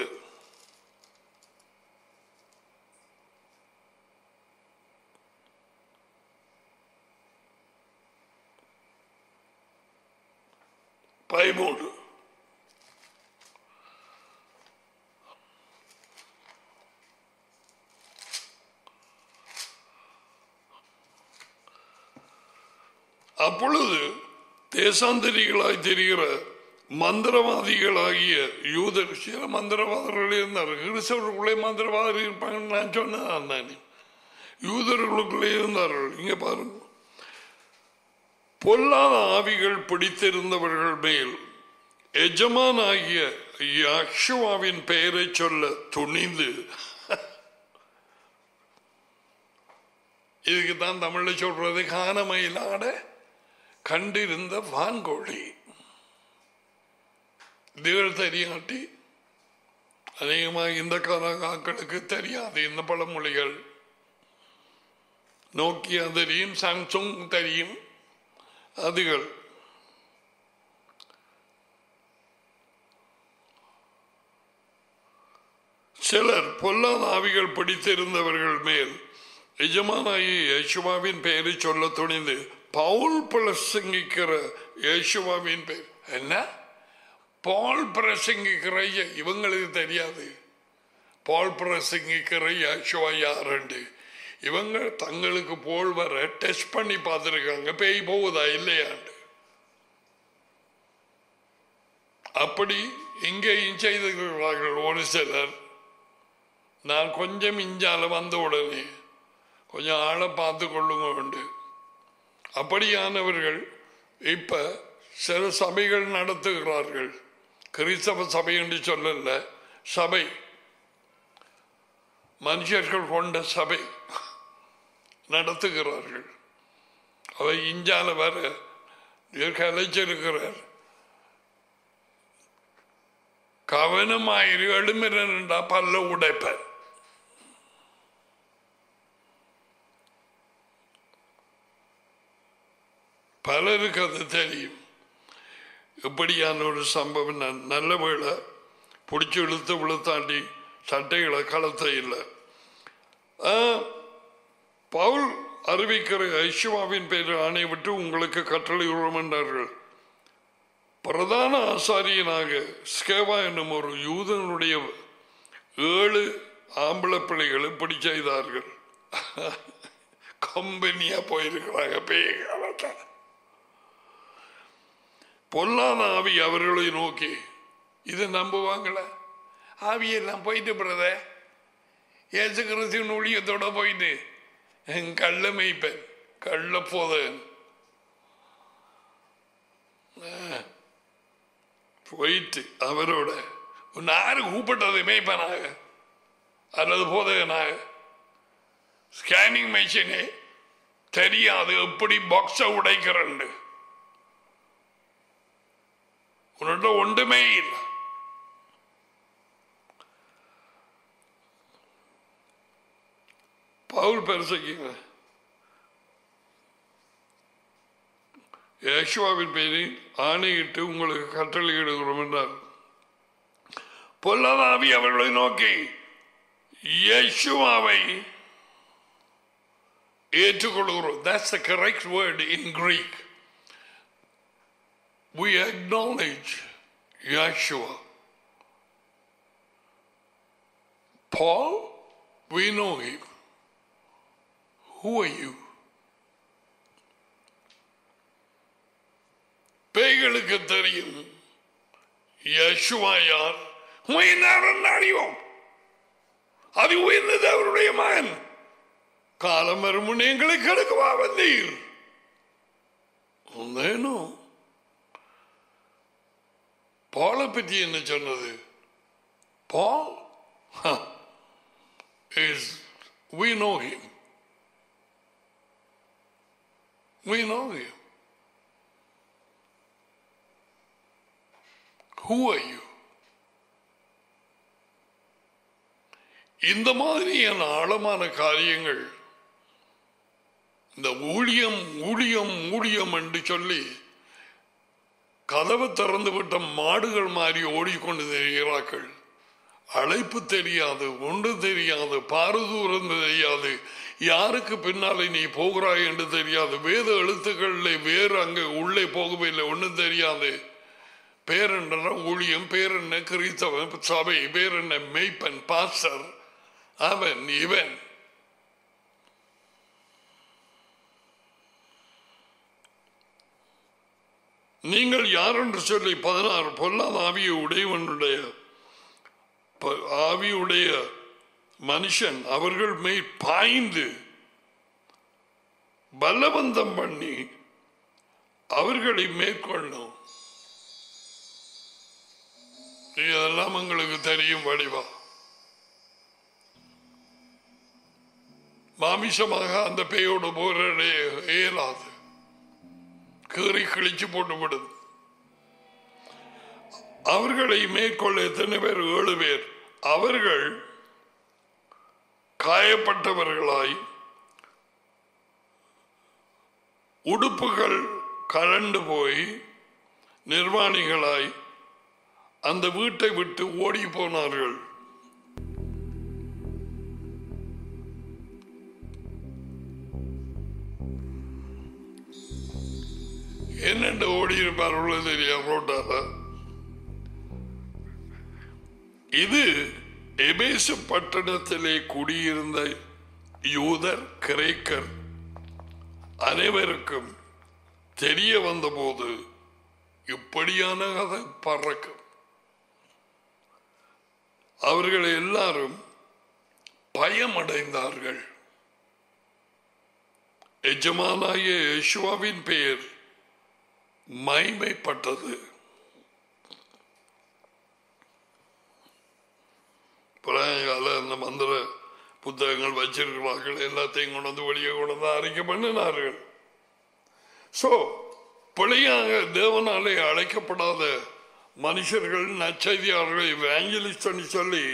பதிமூன்று அப்பொழுது தேசாந்தரிகளாய் தெரிகிற மந்திரவாதிகளாகிய யூதர் சில மந்திரவாதர்கள் இருந்தார்கள் கிறிஸ்தவர்களுக்குள்ளே மந்திரவாதிகள் இருப்பாங்க நான் சொன்னேன் நான் யூதர்களுக்குள்ளே இருந்தார்கள் இங்க பாருங்க பொல்லாத ஆவிகள் பிடித்திருந்தவர்கள் மேல் எஜமானாகிய யக்ஷுவாவின் பெயரை சொல்ல துணிந்து இதுக்கு தான் தமிழ்ல சொல்றது காணமயிலாட கண்டிருந்த வான்கோழி இதுகள் தெரியாட்டி அநேகமாக இந்த காலங்களுக்கு தெரியாது இந்த பழமொழிகள் நோக்கியா தெரியும் சாம்சங் தெரியும் அதுகள் சிலர் பொல்லாத ஆவிகள் பிடித்திருந்தவர்கள் மேல் எஜமானாயி யேசுவாவின் பெயரை சொல்ல துணிந்து பவுல் பிரசங்கிக்கிற யேசுவாவின் பெயர் என்ன பால் பிரசங்கிக்கிற இவங்களுக்கு தெரியாது பால் பிரசங்கிக்கிற யேசுவா யாருண்டு இவங்க தங்களுக்கு போல் வர டெஸ்ட் பண்ணி பார்த்துருக்காங்க பேய் போகுதா இல்லையாண்டு அப்படி இங்கேயும் செய்திருக்கிறார்கள் ஒரு சிலர் நான் கொஞ்சம் இஞ்சால வந்த உடனே கொஞ்சம் ஆளை பார்த்து கொள்ளுங்க உண்டு அப்படியானவர்கள் இப்ப சில சபைகள் நடத்துகிறார்கள் கிறிஸ்தவ சபை என்று சொல்லல சபை மனுஷர்கள் கொண்ட சபை நடத்துகிறார்கள் அவை இஞ்சால வர கலைச்சிருக்கிறார் கவனமாயிரு எழுமிரண்டா பல்ல உடைப்ப பலருக்கு அது தெரியும் இப்படியான ஒரு சம்பவம் ந- நல்ல வேளை பிடிச்சி இழுத்து விழுத்தாண்டி சட்டைகளை கலத்த இல்லை ஆ, பவுல் அறிவிக்கிற ஐஷுவாவின் பேரில் ஆணை விட்டு உங்களுக்கு கட்டளை என்றார்கள் பிரதான ஆசாரியனாக ஸ்கேவா என்னும் ஒரு யூதனுடைய ஏழு ஆம்பளை பிள்ளைகள் இப்படி செய்தார்கள் கம்பெனியா போயிருக்கிறாங்க பேய் காலத்தை பொல்லாத ஆவி அவர்களை நோக்கி இதை நம்புவாங்கள ஆவியெல்லாம் போயிட்டு பிரதர் இயேசு கிறிஸ்துவின் ஊழியத்தோட போயிட்டு என் கள்ள மேய்ப்பன் கள்ள போதன் போயிட்டு அவரோட உன்னை யாரு கூப்பிட்டது மேய்ப்பனாக அல்லது போதகனாக ஸ்கேனிங் மெஷினே தெரியாது எப்படி பாக்ஸை உடைக்கிறன்னு உன்னிட்ட ஒன்றுமே இல்லை பவுல் பெருசைக்குங்க யேசுவாவின் பெயரில் ஆணையிட்டு உங்களுக்கு கட்டளையிடுகிறோம் என்றார் பொல்லாதாவி அவர்களை நோக்கி யேசுவாவை ஏற்றுக்கொள்கிறோம் that's the correct word in Greek we acknowledge Yeshua. Paul, we know him. Who are you? பேய்களுக்கு தெரியும் யசுவா யார் உயர்ந்தார் அறிவோம் அது உயர்ந்தது அவருடைய மகன் காலம் வரும் முன் எங்களை கெடுக்கவா வந்தீர் ஒன்னேனோ பாலை பற்றி என்ன சொன்னது Paul is we know him we know him who are you இந்த மாதிரியான ஆழமான காரியங்கள் இந்த ஊழியம் ஊழியம் ஊழியம் என்று சொல்லி கதவு திறந்து விட்ட மாடுகள் மாதிரி ஓடிக்கொண்டு தெரிகிறார்கள் அழைப்பு தெரியாது ஒன்று தெரியாது பாரதூரம் தெரியாது யாருக்கு பின்னாலே நீ போகிறாய் என்று தெரியாது வேத எழுத்துக்களில் வேறு அங்கே உள்ளே போகவில்லை ஒன்றும் தெரியாது பேரென்ன ஊழியம் பேரென்ன கிறிஸ்தவன் சபை பேரென்ன மெய்ப்பன் பாஸ்டர் அவன் இவன் நீங்கள் யார் என்று சொல்லி பதினாறு பொல்லாத ஆவிய உடையவனுடைய ப- ஆவியுடைய மனுஷன் அவர்கள் மேல் பாய்ந்து பலவந்தம் பண்ணி அவர்களை மேற்கொள்ளும் இதெல்லாம் உங்களுக்கு தெரியும் வடிவா மாமிசமாக அந்த பேயோடு போரடே இயலாது கீறி கிழிச்சு போட்டு விடும் அவர்களை மேற்கொள்ள எத்தனை பேர் ஏழு பேர் அவர்கள் காயப்பட்டவர்களாய் உடுப்புகள் கலண்டு போய் நிர்வாணிகளாய் அந்த வீட்டை விட்டு ஓடி போனார்கள் என்னென்று ஓடி இருப்பார்களோ தெரியாது ரோட்டால இது எபேசு பட்டணத்திலே குடியிருந்த யூதர் கிரேக்கர் அனைவருக்கும் தெரிய வந்தபோது இப்படியான கதை பறக்கும் அவர்கள் எல்லாரும் பயமடைந்தார்கள் எஜமானாகிய யேசுவாவின் பெயர் மைமைப்பட்டது புறாங்கால அந்த மந்திர புத்தகங்கள் வச்சிருக்கிறார்கள் எல்லாத்தையும் கொண்டு வந்து வெளியே கொண்டு வந்து அறிக்கை பண்ணினார்கள் சோ பிழையாக தேவனாலே அழைக்கப்படாத மனுஷர்கள் நச்செய்தியாளர்கள் இவாஞ்சலிஸ்ட் சொல்லி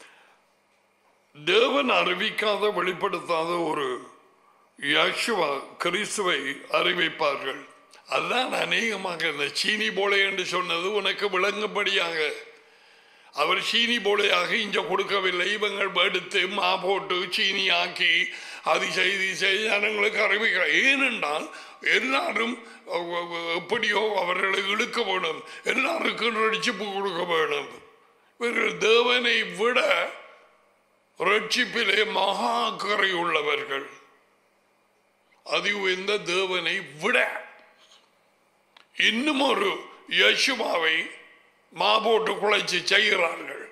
தேவன் அறிவிக்காத வெளிப்படுத்தாத ஒரு யக்ஷுவா கிறிஸ்துவை அறிவிப்பார்கள் அதுதான் அநேகமாக இந்த சீனி போலை என்று சொன்னது உனக்கு விளங்கும்படியாக அவர் சீனி போலையாக இங்க கொடுக்கவில்லை இவங்கள் எடுத்து மா போட்டு சீனி ஆக்கி அது செய்து செய்து ஜனங்களுக்கு அறிவிக்க ஏனென்றால் எல்லாரும் எப்படியோ அவர்களை இழுக்க வேணும் எல்லாருக்கும் ரட்சிப்பு கொடுக்க வேணும் இவர்கள் தேவனை விட ரட்சிப்பிலே மகா அக்கறை உள்ளவர்கள் அது இந்த தேவனை விட இன்னும் ஒரு யசுமாவை மா போட்டு குழைச்சி செய்கிறார்கள்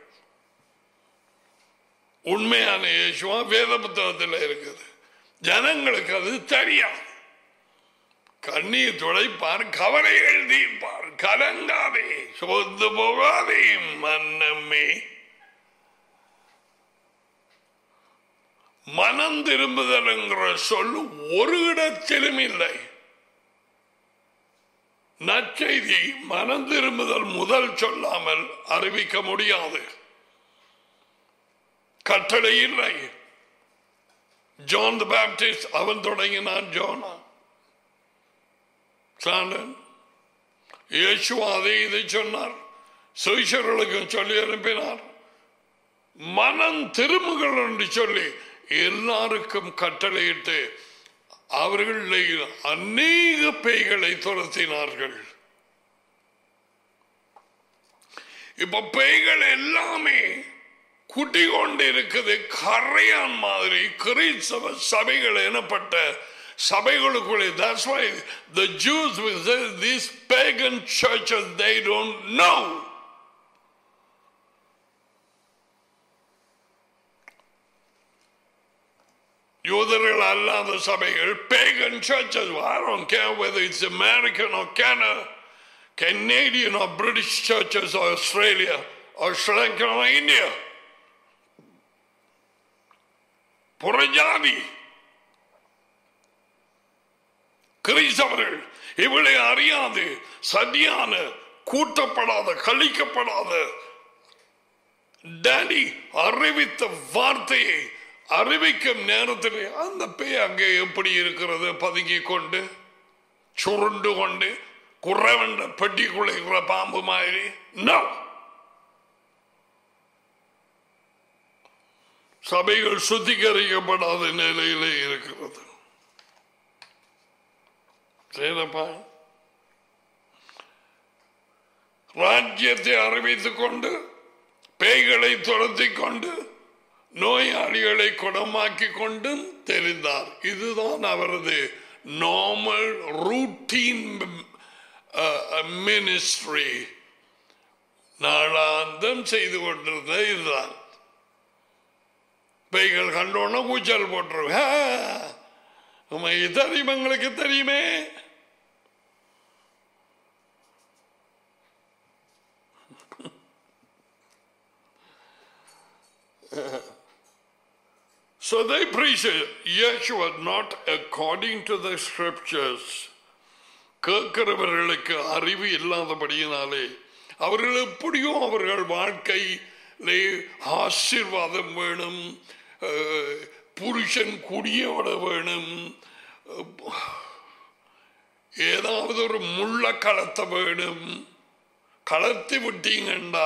உண்மையான யேசுவா வேத புத்தகத்தில் இருக்குது ஜனங்களுக்கு அது தெரியாது கண்ணீர் துடைப்பார் கவலை எழுதியிருப்பார் கலங்காதே சோர்ந்து போகாதே மன்னம்மே மனம் திரும்புதல் என்கிற சொல் ஒரு இடத்திலும் இல்லை நற்செய்தி மனம் திரும்புதல் முதல் சொல்லாமல் அறிவிக்க முடியாது கட்டளை இல்லை ஜான் த பேப்டிஸ்ட் அவன் தொடங்கினான் ஜோனா சாண்டன் இயேசுவா அதை இதை சொன்னார் சுவிசர்களுக்கும் சொல்லி அனுப்பினார் மனம் திரும்புகள் என்று சொல்லி எல்லாருக்கும் கட்டளையிட்டு அவர்களை அநேக பேய்களை துரத்தினார்கள் இப்ப பேய்கள் எல்லாமே குட்டி கொண்டு இருக்குது கரையான் மாதிரி கிறிஸ்தவ சபைகள் எனப்பட்ட சபைகளுக்குள்ளே that's why the Jews will say these pagan churches they don't know யூதர்கள் அல்லாத சபைகள் pagan churches I don't care whether it's American or Canada Canadian or British churches or Australia or Sri Lanka or India புறஜாதி கிறிஸ்தவர்கள் இவளை அறியாது சரியான கூட்டப்படாத கழிக்கப்படாத daddy அறிவித்த வார்த்தையை அறிவிக்கும் நேரத்தில் அந்த பேய் அங்கே எப்படி இருக்கிறது பதுங்கி கொண்டு சுருண்டு கொண்டு குறவண்ட பெட்டிக்குள்ள இருக்கிற பாம்பு மாதிரி நோ சபைகள் சுத்திகரிக்கப்படாத நிலையிலே இருக்கிறது சரிப்பா ராஜ்யத்தை அறிவித்துக் கொண்டு பேய்களை துரத்தி கொண்டு நோயாளிகளை குணமாக்கி கொண்டும் தெரிந்தார் இதுதான் அவரது நார்மல் ரூட்டீன் மினிஸ்ட்ரி நாளாந்தம் செய்து கொண்டிருந்த இதுதான் பேய்கள் கண்டோன்னா கூச்சல் போட்டுருவேன் தெரியும் எங்களுக்கு தெரியுமே So they preach Yeshua not according to the scriptures. கேட்கிறவர்களுக்கு அறிவு இல்லாதபடியினாலே அவர்கள் எப்படியும் அவர்கள் வாழ்க்கையிலே ஆசீர்வாதம் வேணும் அஹ், புருஷன் குடியோட வேணும் அஹ், ஏதாவது ஒரு முள்ள களத்த வேணும் களத்தி விட்டீங்கண்டா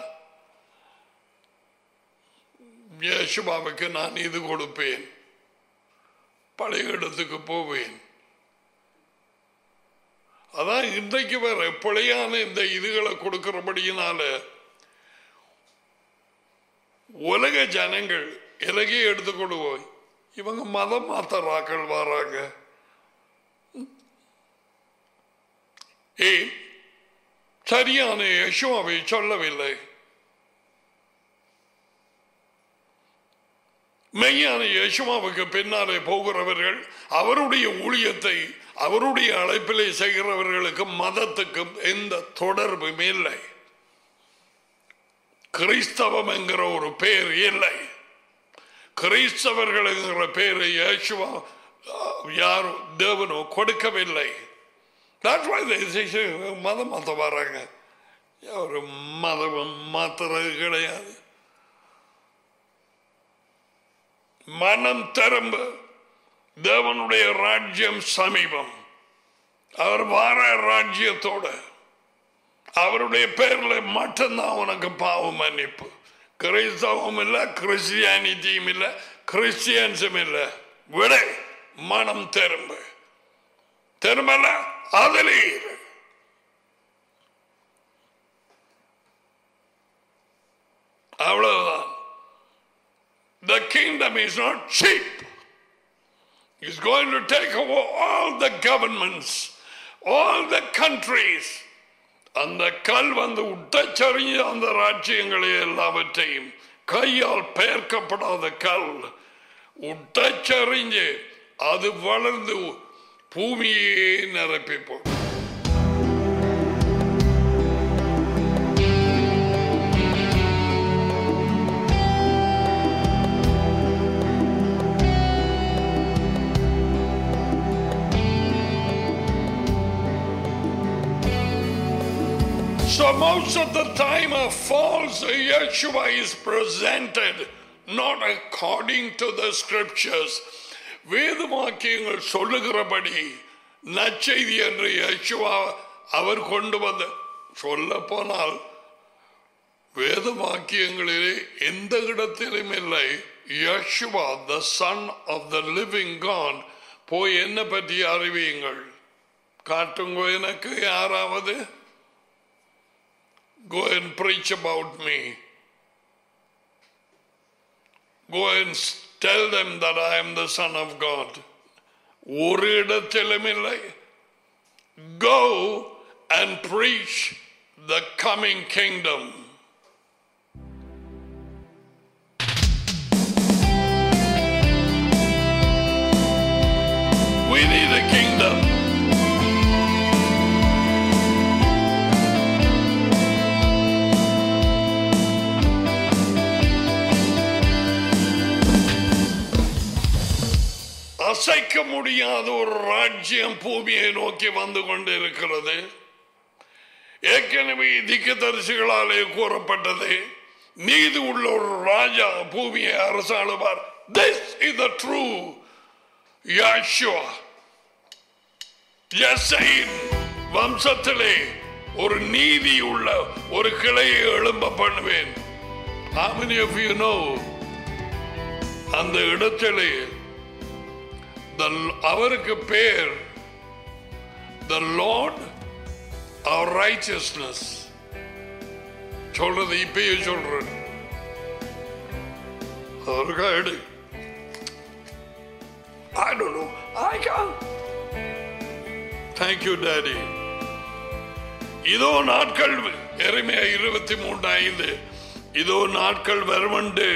யேசுபாவுக்கு நான் இது கொடுப்பேன் பழைய இடத்துக்கு போவேன் அதான் இன்றைக்கு வேற பிழையான இந்த இதுகளை கொடுக்கிறபடியினால உலக ஜனங்கள் இலகையை எடுத்துக்கொள்வோம் இவங்க மதம் மாத்தராக்கள் வராங்க ஏய் சரியான யசுவாவை சொல்லவில்லை மெய்யான யேசுவாவுக்கு பின்னாலே போகிறவர்கள் அவருடைய ஊழியத்தை அவருடைய அழைப்பிலே செய்கிறவர்களுக்கும் மதத்துக்கும் எந்த தொடர்பும் இல்லை கிறிஸ்தவம் என்கிற ஒரு பெயர் இல்லை கிறிஸ்தவர்கள் என்கிற பெயரை இயேசுவா யாரும் தேவனோ கொடுக்கவில்லை That's why they say, மதம் மாத்த வராங்க ஒரு மதம் மாத்துறது கிடையாது மனம் திரும்ப தேவனுடைய ராஜ்யம் சமீபம் அவர் வார ராஜ்யத்தோட அவருடைய பேர்ல மட்டும்தான் உனக்கு பாவ மன்னிப்பு கிறிஸ்தவம் இல்ல கிறிஸ்டியானிட்டியும் இல்ல கிறிஸ்டியன்ஸும் இல்ல விட மனம் திரும்ப திரும்பல அதிலே இரு. அவ்வளவுதான் The kingdom is not cheap. He's going to take over all the governments, all the countries. அந்த கல் வந்து உட்டச்சறிஞ்ச அந்த ராஜ்யங்களை எல்லாவற்றையும் கையால் பெயர்க்கப்படாத கல் உட்டச்சறிஞ்சு அது வளர்ந்து பூமியே நிரப்பி போடும் So most of the time a false Yeshua is presented not according to the scriptures. வேத வாக்கியங்கள் சொல்லுகிறபடி நற்செய்தி என்று யேசுவா அவர் கொண்டு வந்த சொல்ல போனால் வேத வாக்கியங்களிலே எந்த இடத்திலும் இல்லை Yeshua the son of the living God போய் என்ன பற்றி அறிவியுங்கள் காட்டுங்க எனக்கு யாராவது Go and preach about me. Go and tell them that I am the Son of God. ஒரு இடத்திலும் இல்லை Go and preach the coming kingdom. We need a kingdom. அசைக்க முடியாத ஒரு ராஜ்யம் பூமியை நோக்கி வந்து கொண்டிருக்கிறது ஏற்கனவே திக்கதரிசிகளாலே கூறப்பட்டது நீதி உள்ள ஒரு ராஜா பூமியை அரசாளுவார் this is the true Yeshua யசைன் வம்சத்திலே ஒரு நீதி உள்ள ஒரு கிளையை எழும்ப பண்ணுவேன் How many of you know அந்த இடத்திலே the- அவருக்கு பேர் the Lord our righteousness சொல்றது இப்பயே சொல்றேன் அவருக்கா எடு I don't know. I can't. Thank you, Daddy. இதோ நாட்கள் எருமையா இருபத்தி மூன்று ஐந்து இதோ நாட்கள் வருமண்டு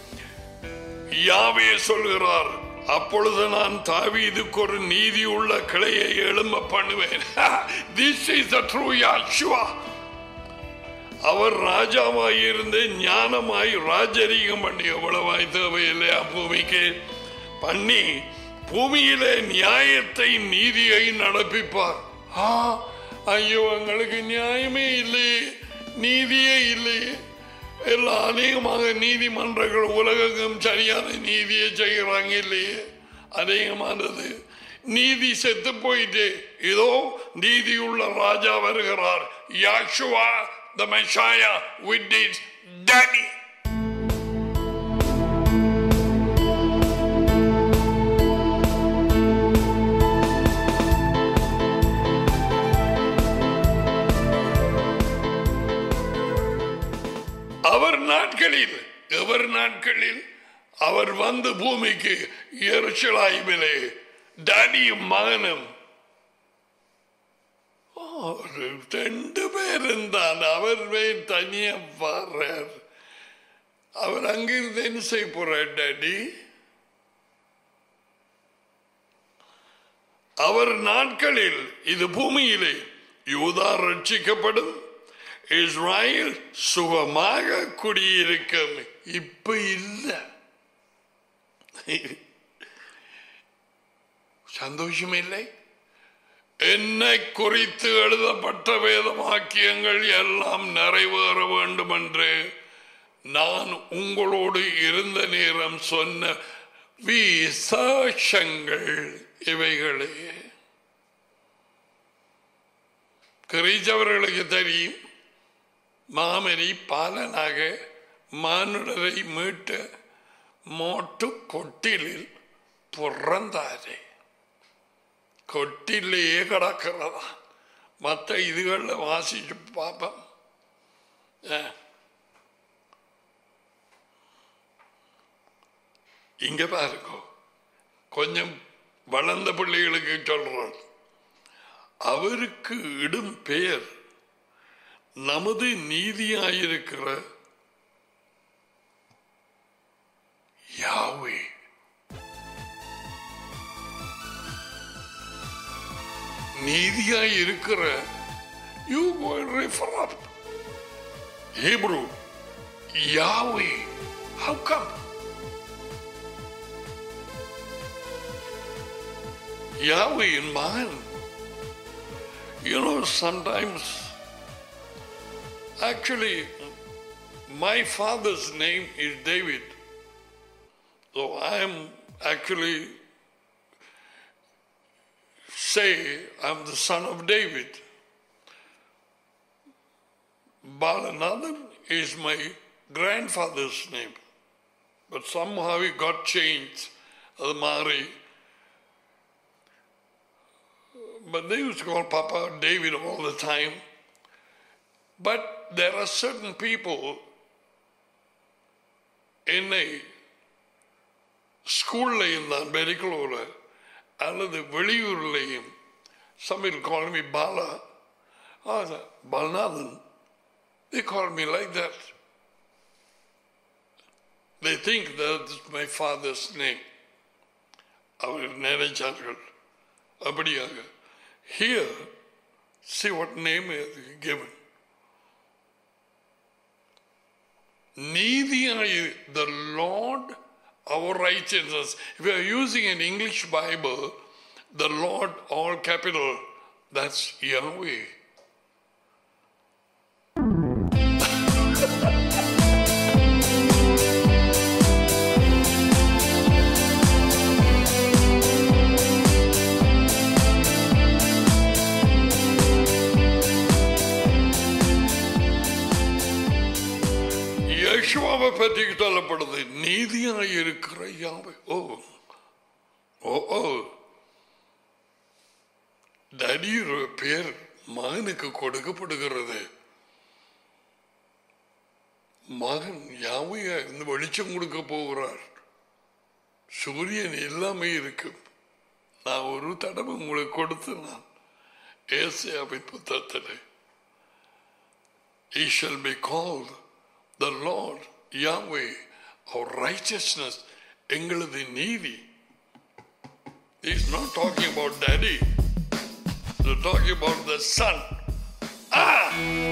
யாவே சொல்கிறார் அப்பொழுது நான் தாவீதுக்கு ஒரு நீதி உள்ள கிளையை எழும்ப பண்ணுவேன் this is the true Yeshua அவர் ராஜாவாய் இருந்து ஞானமாய் ராஜரீகம் பண்ணி எவ்வளவாய் தேவையில்லையா பூமிக்கு பண்ணி பூமியிலே நியாயத்தை நீதியை நடப்பிப்பார் ஆ, ஐயோ எங்களுக்கு நியாயமே இல்லையே நீதியே இல்லையே எல்லாம் அநேகமாக நீதிமன்றங்கள் உலகெங்கும் சரியான நீதியை செய்கிறாங்க இல்லையே அநேகமானது நீதி செத்து போயிட்டு இதோ நீதியுள்ள ராஜா வருகிறார் Yeshua the Messiah with is daddy அவர் நாட்களில் எவர் நாட்களில் அவர் வந்து பூமிக்கு எரிச்சலாய்விலே டேடியும் மகனும் ஒரு ரெண்டு பேரும் தான் அவர் போய் தனியா பாடுறார் அவர் அங்கிருந்து என்ன செய்ய போறார் டேடி அவர் நாட்களில் இது பூமியிலே யூதா ரட்சிக்கப்படும் இஸ்ராயல் சுகமாக குடியிருக்கும் இப்ப இல்ல சந்தோஷம் இல்லை என்னை குறித்து எழுதப்பட்ட வேத வாக்கியங்கள் எல்லாம் நிறைவேற வேண்டும் என்று நான் உங்களோடு இருந்த நேரம் சொன்ன விசேஷங்கள் இவைகளே கிரீச்சவர்களுக்கு தெரியும் மாமரி பாலனாக மானுடரை மீட்ட மோட்டு கொட்டிலில் பிறந்தாரே கொட்டிலேயே கிடக்கிறதா மற்ற இதுகளில் வாசிச்சு பார்ப்போம் ஆ. இங்க பாருங்க கொஞ்சம் வளர்ந்த பிள்ளைகளுக்கு சொல்றோம் அவருக்கு இடும் பெயர் நமது நீதியாயிருக்கிற யாவே நீதியாய் இருக்கிற you go and refer up Hebrew Yahweh how come Yahweh in mind you know sometimes actually my father's name is David so I am actually say I'm the son of David. Balanathan is my grandfather's name. But somehow it got changed. அது மாறி But they used to call Papa David all the time. But there are certain people என்னை ஸ்கூல்லையும் தான் பெரிக்கலூர் அல்லது வெளியூர்லையும் சமையல் call me Bala Balanathan they call me like that they think that is my father's name அவர் நினைச்சார்கள் அப்படியாக here see what name is given நீதியாய் the Lord our righteousness if you are using an English Bible the Lord all capital that's Yahweh யேசுவாவை பற்றி சொல்லப்படுது நீதியாய் இருக்கிற யாவை ஓ ஓ ஓ தடியுற பேர் மகனுக்கு கொடுக்கப்படுகிறது மகன் யாவையா இருந்து வெளிச்சம் கொடுக்க போகிறார் சூரியன் எல்லாமே இருக்கும் நான் ஒரு தடவை உங்களுக்கு கொடுத்து நான் ஏசியாவை புத்தத்தில் He shall be called the Lord Yahweh, our righteousness, எங்களது நீதி. He's not talking about daddy. He's talking about the son. Ah!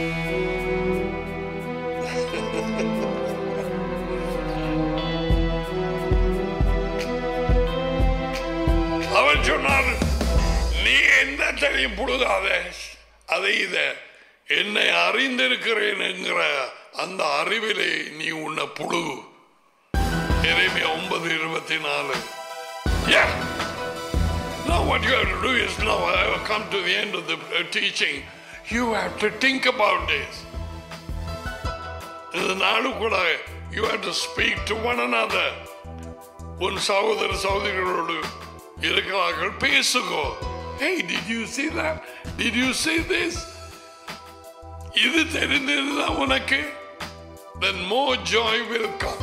அவன் சொன்னார் நீ எந்த தலையும் புடுகாத அதை இத என்னை அறிந்திருக்கிறேன் என்கிற அந்த அறிவிலே நீ உன்னை புழு எரேமியா ஒன்பது இருபத்தி நாலு Yeah. Now what you have to do is now I have come to the end of the uh, teaching. You have to think about this. இந்த நாடு கூட you have to speak to one another. உன் சகோதர சகோதரிகளோடு இருக்கிறார்கள் பேசுகோ Hey, did you see that? Did you see this? இது தெரிந்திருந்தா உனக்கு then more joy will come.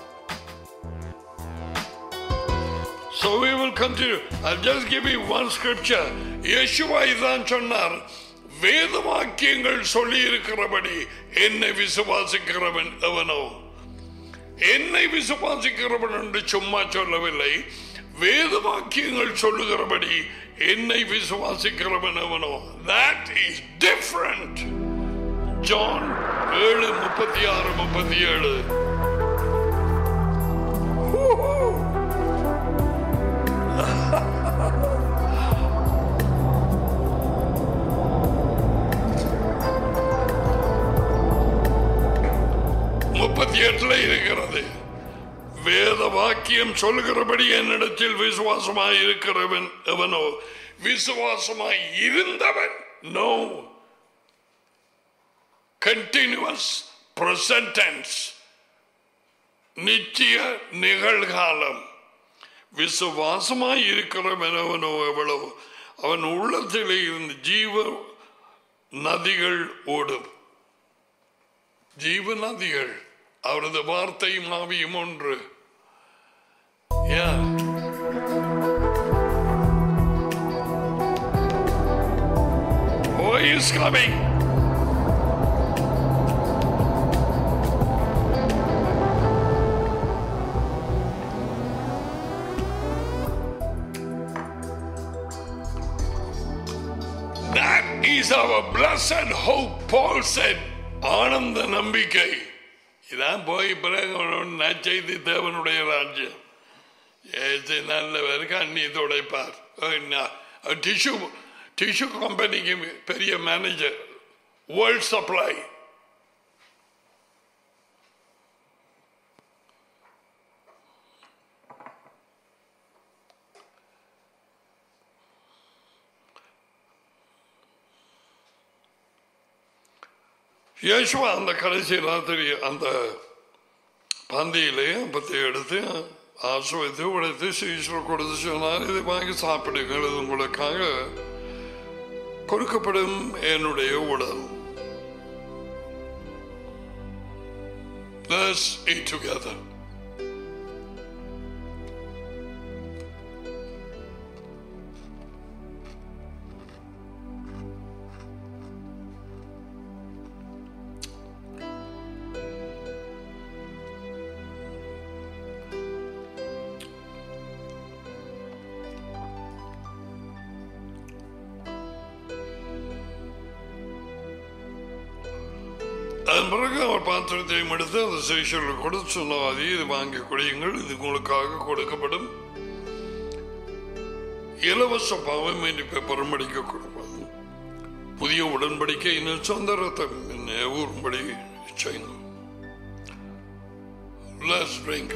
So we will continue. I'll just give you one scripture. Yeshua இதான் சொன்னார் வேத வாக்கியங்கள் சொல்லி இருக்கிறபடி என்னை விசுவாசிக்கிறவன் எவனோ என்னை விசுவாசிக்கிறவன் என்று சும்மா சொல்லவில்லை வேத வாக்கியங்கள் சொல்லுகிறபடி என்னை விசுவாசிக்கிறவன் எவனோ that is different ஜான் ஏழு முப்பத்தி ஆறு முப்பத்தி ஏழு முப்பத்தி எட்டுல இருக்கிறது வேத வாக்கியம் சொல்லுகிறபடி என்னிடத்தில் விசுவாசமாய் இருக்கிறவன் எவனோ விசுவாசமாய் இருந்தவன் நோ கண்டினியூஸ் பிரசன்ட் டென்ஸ் நிச்சய நிகழ்காலம் விசுவாசமாய் இருக்கிறவன் எவனோ எவ்வளவு அவன் உள்ளத்திலே இருந்து ஜீவ நதிகள் ஓடும் ஜீவ நதிகள் அவரது வார்த்தையும் ஆவியும் ஒன்று Yeah. Oh, he's coming. That is our blessed hope, Paul said. ஆனந்த நம்பிக்கை இதான் போய் பிறகு நச்செய்தி தேவனுடைய ராஜ்யம் ஏசு நல்லவர் கண்ணி துடைப்பார் டிஷ்யூ டிஷ்யூ கம்பெனிக்கு பெரிய மேனேஜர் வேர்ல்ட் சப்ளை யேசுவா அந்த கடைசி ராத்திரி அந்த பந்தியிலே அப்பத்தை எடுத்து ஆசுவைத்து உடைத்து சீஸ்வர கொடுத்து சொன்னார் இதை வாங்கி சாப்பிடுங்கள் இது உங்களுக்காக கொடுக்கப்படும் என்னுடைய உடல் Let's eat together. அதன் பிறகு அவர் பாத்திரத்தையும் எடுத்து அந்த சிஷியர்களுக்கு கொடுத்து சொன்னவாதி இது வாங்கி குடியுங்கள் இது உங்களுக்காக கொடுக்கப்படும் இலவச பாவம் என்று பெரும்படிக்க கொடுப்பது புதிய உடன்படிக்கை இன்னும் சொந்த ரத்தம் என்ன ஊரும்படி செய்யுங்க Let's drink.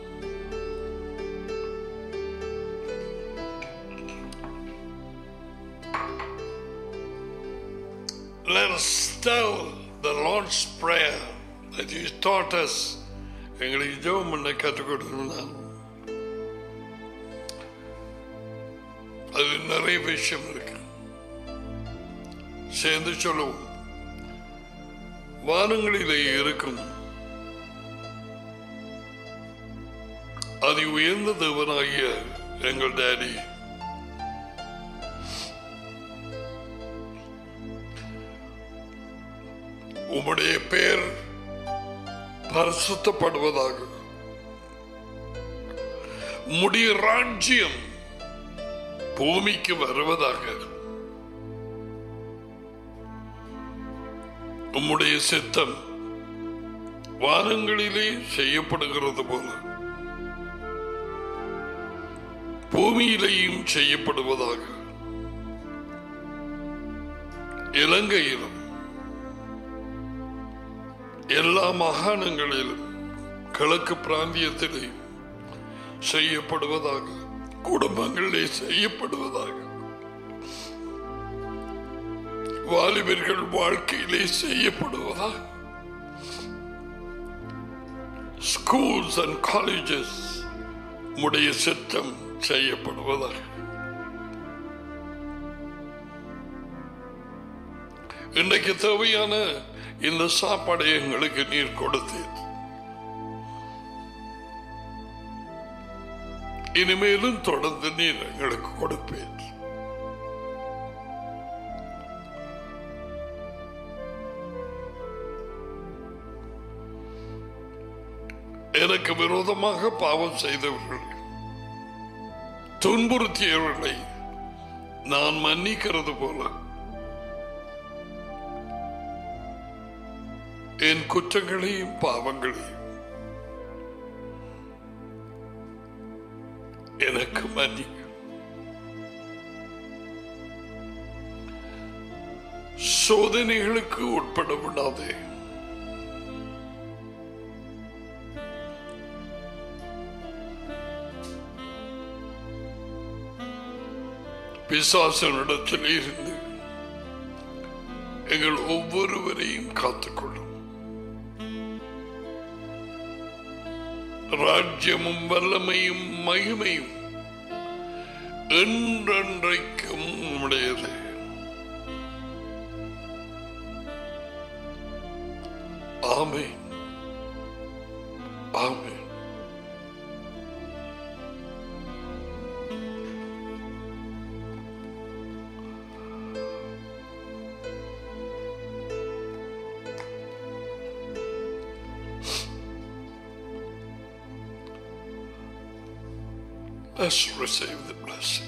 Let us tell the Lord's Prayer that He taught us. எங்களுக்கு ஜெபம் பண்ண கற்றுக் கொடுக்கணும் அது நிறைய விஷயம் இருக்கு சேர்ந்து சொல்லுவோம் வானங்களிலே இருக்கும் அதி உயர்ந்த தேவனாகிய எங்கள் டேடி உம்முடைய பெயர் பரிசுத்தப்படுவதாக உம்முடைய ராஜ்யம் பூமிக்கு வருவதாக உம்முடைய சித்தம் வானங்களிலே செய்யப்படுகிறது போல பூமியிலேயும் செய்யப்படுவதாக இலங்கையிலும் எல்லா மாகாணங்களிலும் கிழக்கு பிராந்தியத்திலே செய்யப்படுவதாக குடும்பங்களிலே செய்யப்படுவதாக வாலிபர்கள் வாழ்க்கையிலே செய்யப்படுவதாக ஸ்கூல்ஸ் அண்ட் காலேஜஸ் உடைய சித்தம் செய்யப்படுவதாக இன்றைக்கு தேவையான இந்த சாப்பாடை எங்களுக்கு நீர் கொடுத்தீர் இனிமேலும் தொடர்ந்து நீர் எங்களுக்கு கொடுப்பேன் எனக்கு விரோதமாக பாவம் செய்தவர்கள் துன்புறுத்தியவர்களை நான் மன்னிக்கிறது போல என் குற்றங்களையும் பாவங்களையும் எனக்கு மன்னி சோதனைகளுக்கு உட்பட விடாதே பிசாசனிடத்தில் இருந்து எங்கள் ஒவ்வொருவரையும் காத்துக்கொள்ளும் ராஜ்யமும் வல்லமையும் மகிமையும் என்றென்றைக்கும் உடையது ஆமே ஆமே Let's receive the blessing.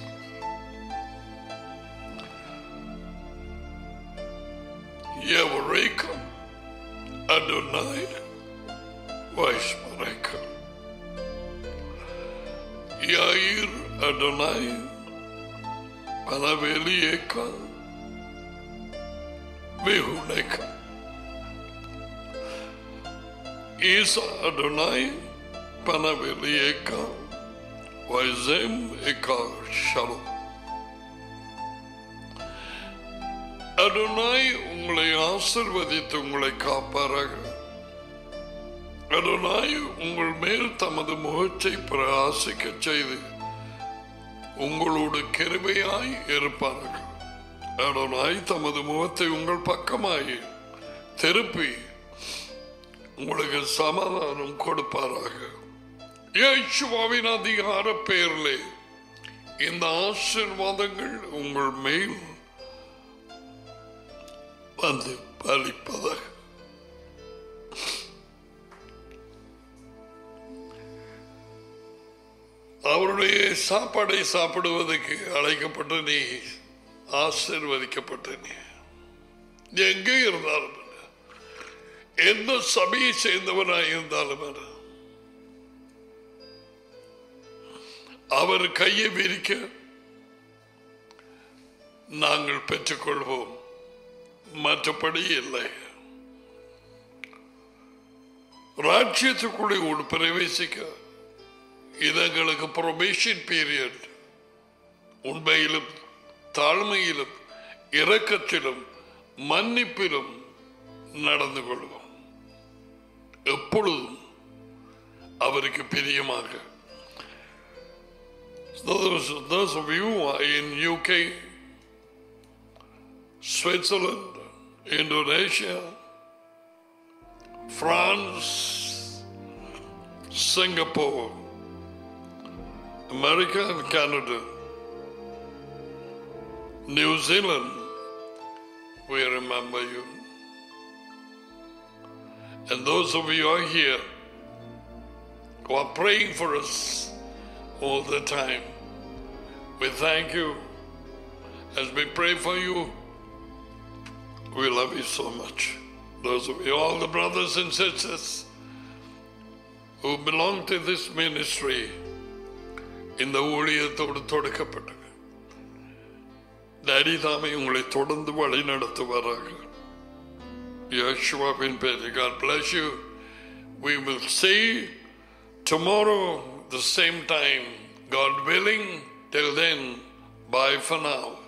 Yavareka Adonai Vaishmareka Yair Adonai Panavelieka Vihuneka Isa Adonai Panavelieka Vaizem Eka Shalom அருணாய் உங்களை ஆசிர்வதித்து உங்களை காப்பாராக அருணாய் உங்கள் மேல் தமது முகத்தை பிரகாசிக்க செய்து உங்களோடு கிருபையாய் இருப்பார்கள் அருணாய் தமது முகத்தை உங்கள் பக்கமாய் திருப்பி உங்களுக்கு சமாதானம் கொடுப்பாராக இயேசுவாவின் அதிகார பெயரிலே இந்த ஆசீர்வாதங்கள் உங்கள் மேல் வந்து பலிப்பதாக அவருடைய சாப்பாடை சாப்பிடுவதற்கு அழைக்கப்பட்ட நீ ஆசீர்வதிக்கப்பட்ட நீ எங்கே இருந்தாலும் என்ன, எந்த சபையை சேர்ந்தவனாய் இருந்தாலும் என்ன, அவர் கையை விரிக்க நாங்கள் பெற்றுக்கொள்வோம் மற்றபடி இல்லை ராஜ்யத்துக்குள்ளே ஒரு பிரவேசிக்க இது எங்களுக்கு ப்ரொபேஷன் பீரியட் உண்மையிலும் தாழ்மையிலும் இரக்கத்திலும் மன்னிப்பிலும் நடந்து கொள்வோம் எப்பொழுதும் அவருக்கு பிரியமாக Those, those of you who are in UK, Switzerland, Indonesia, France, Singapore, America and Canada, New Zealand, we remember you. And those of you who are here who are praying for us all the time, we thank you. As we pray for you, we love you so much. Those of you, all the brothers and sisters who belong to this ministry, இந்த ஊழியத்தோடு தொடக்கப்பட்டது daddy தாமே உங்களை தொடர்ந்து வழி நடத்துவாராக யேசுவாவின் பேரில் God bless you. We will see tomorrow the same time, God willing. Till then, bye for now.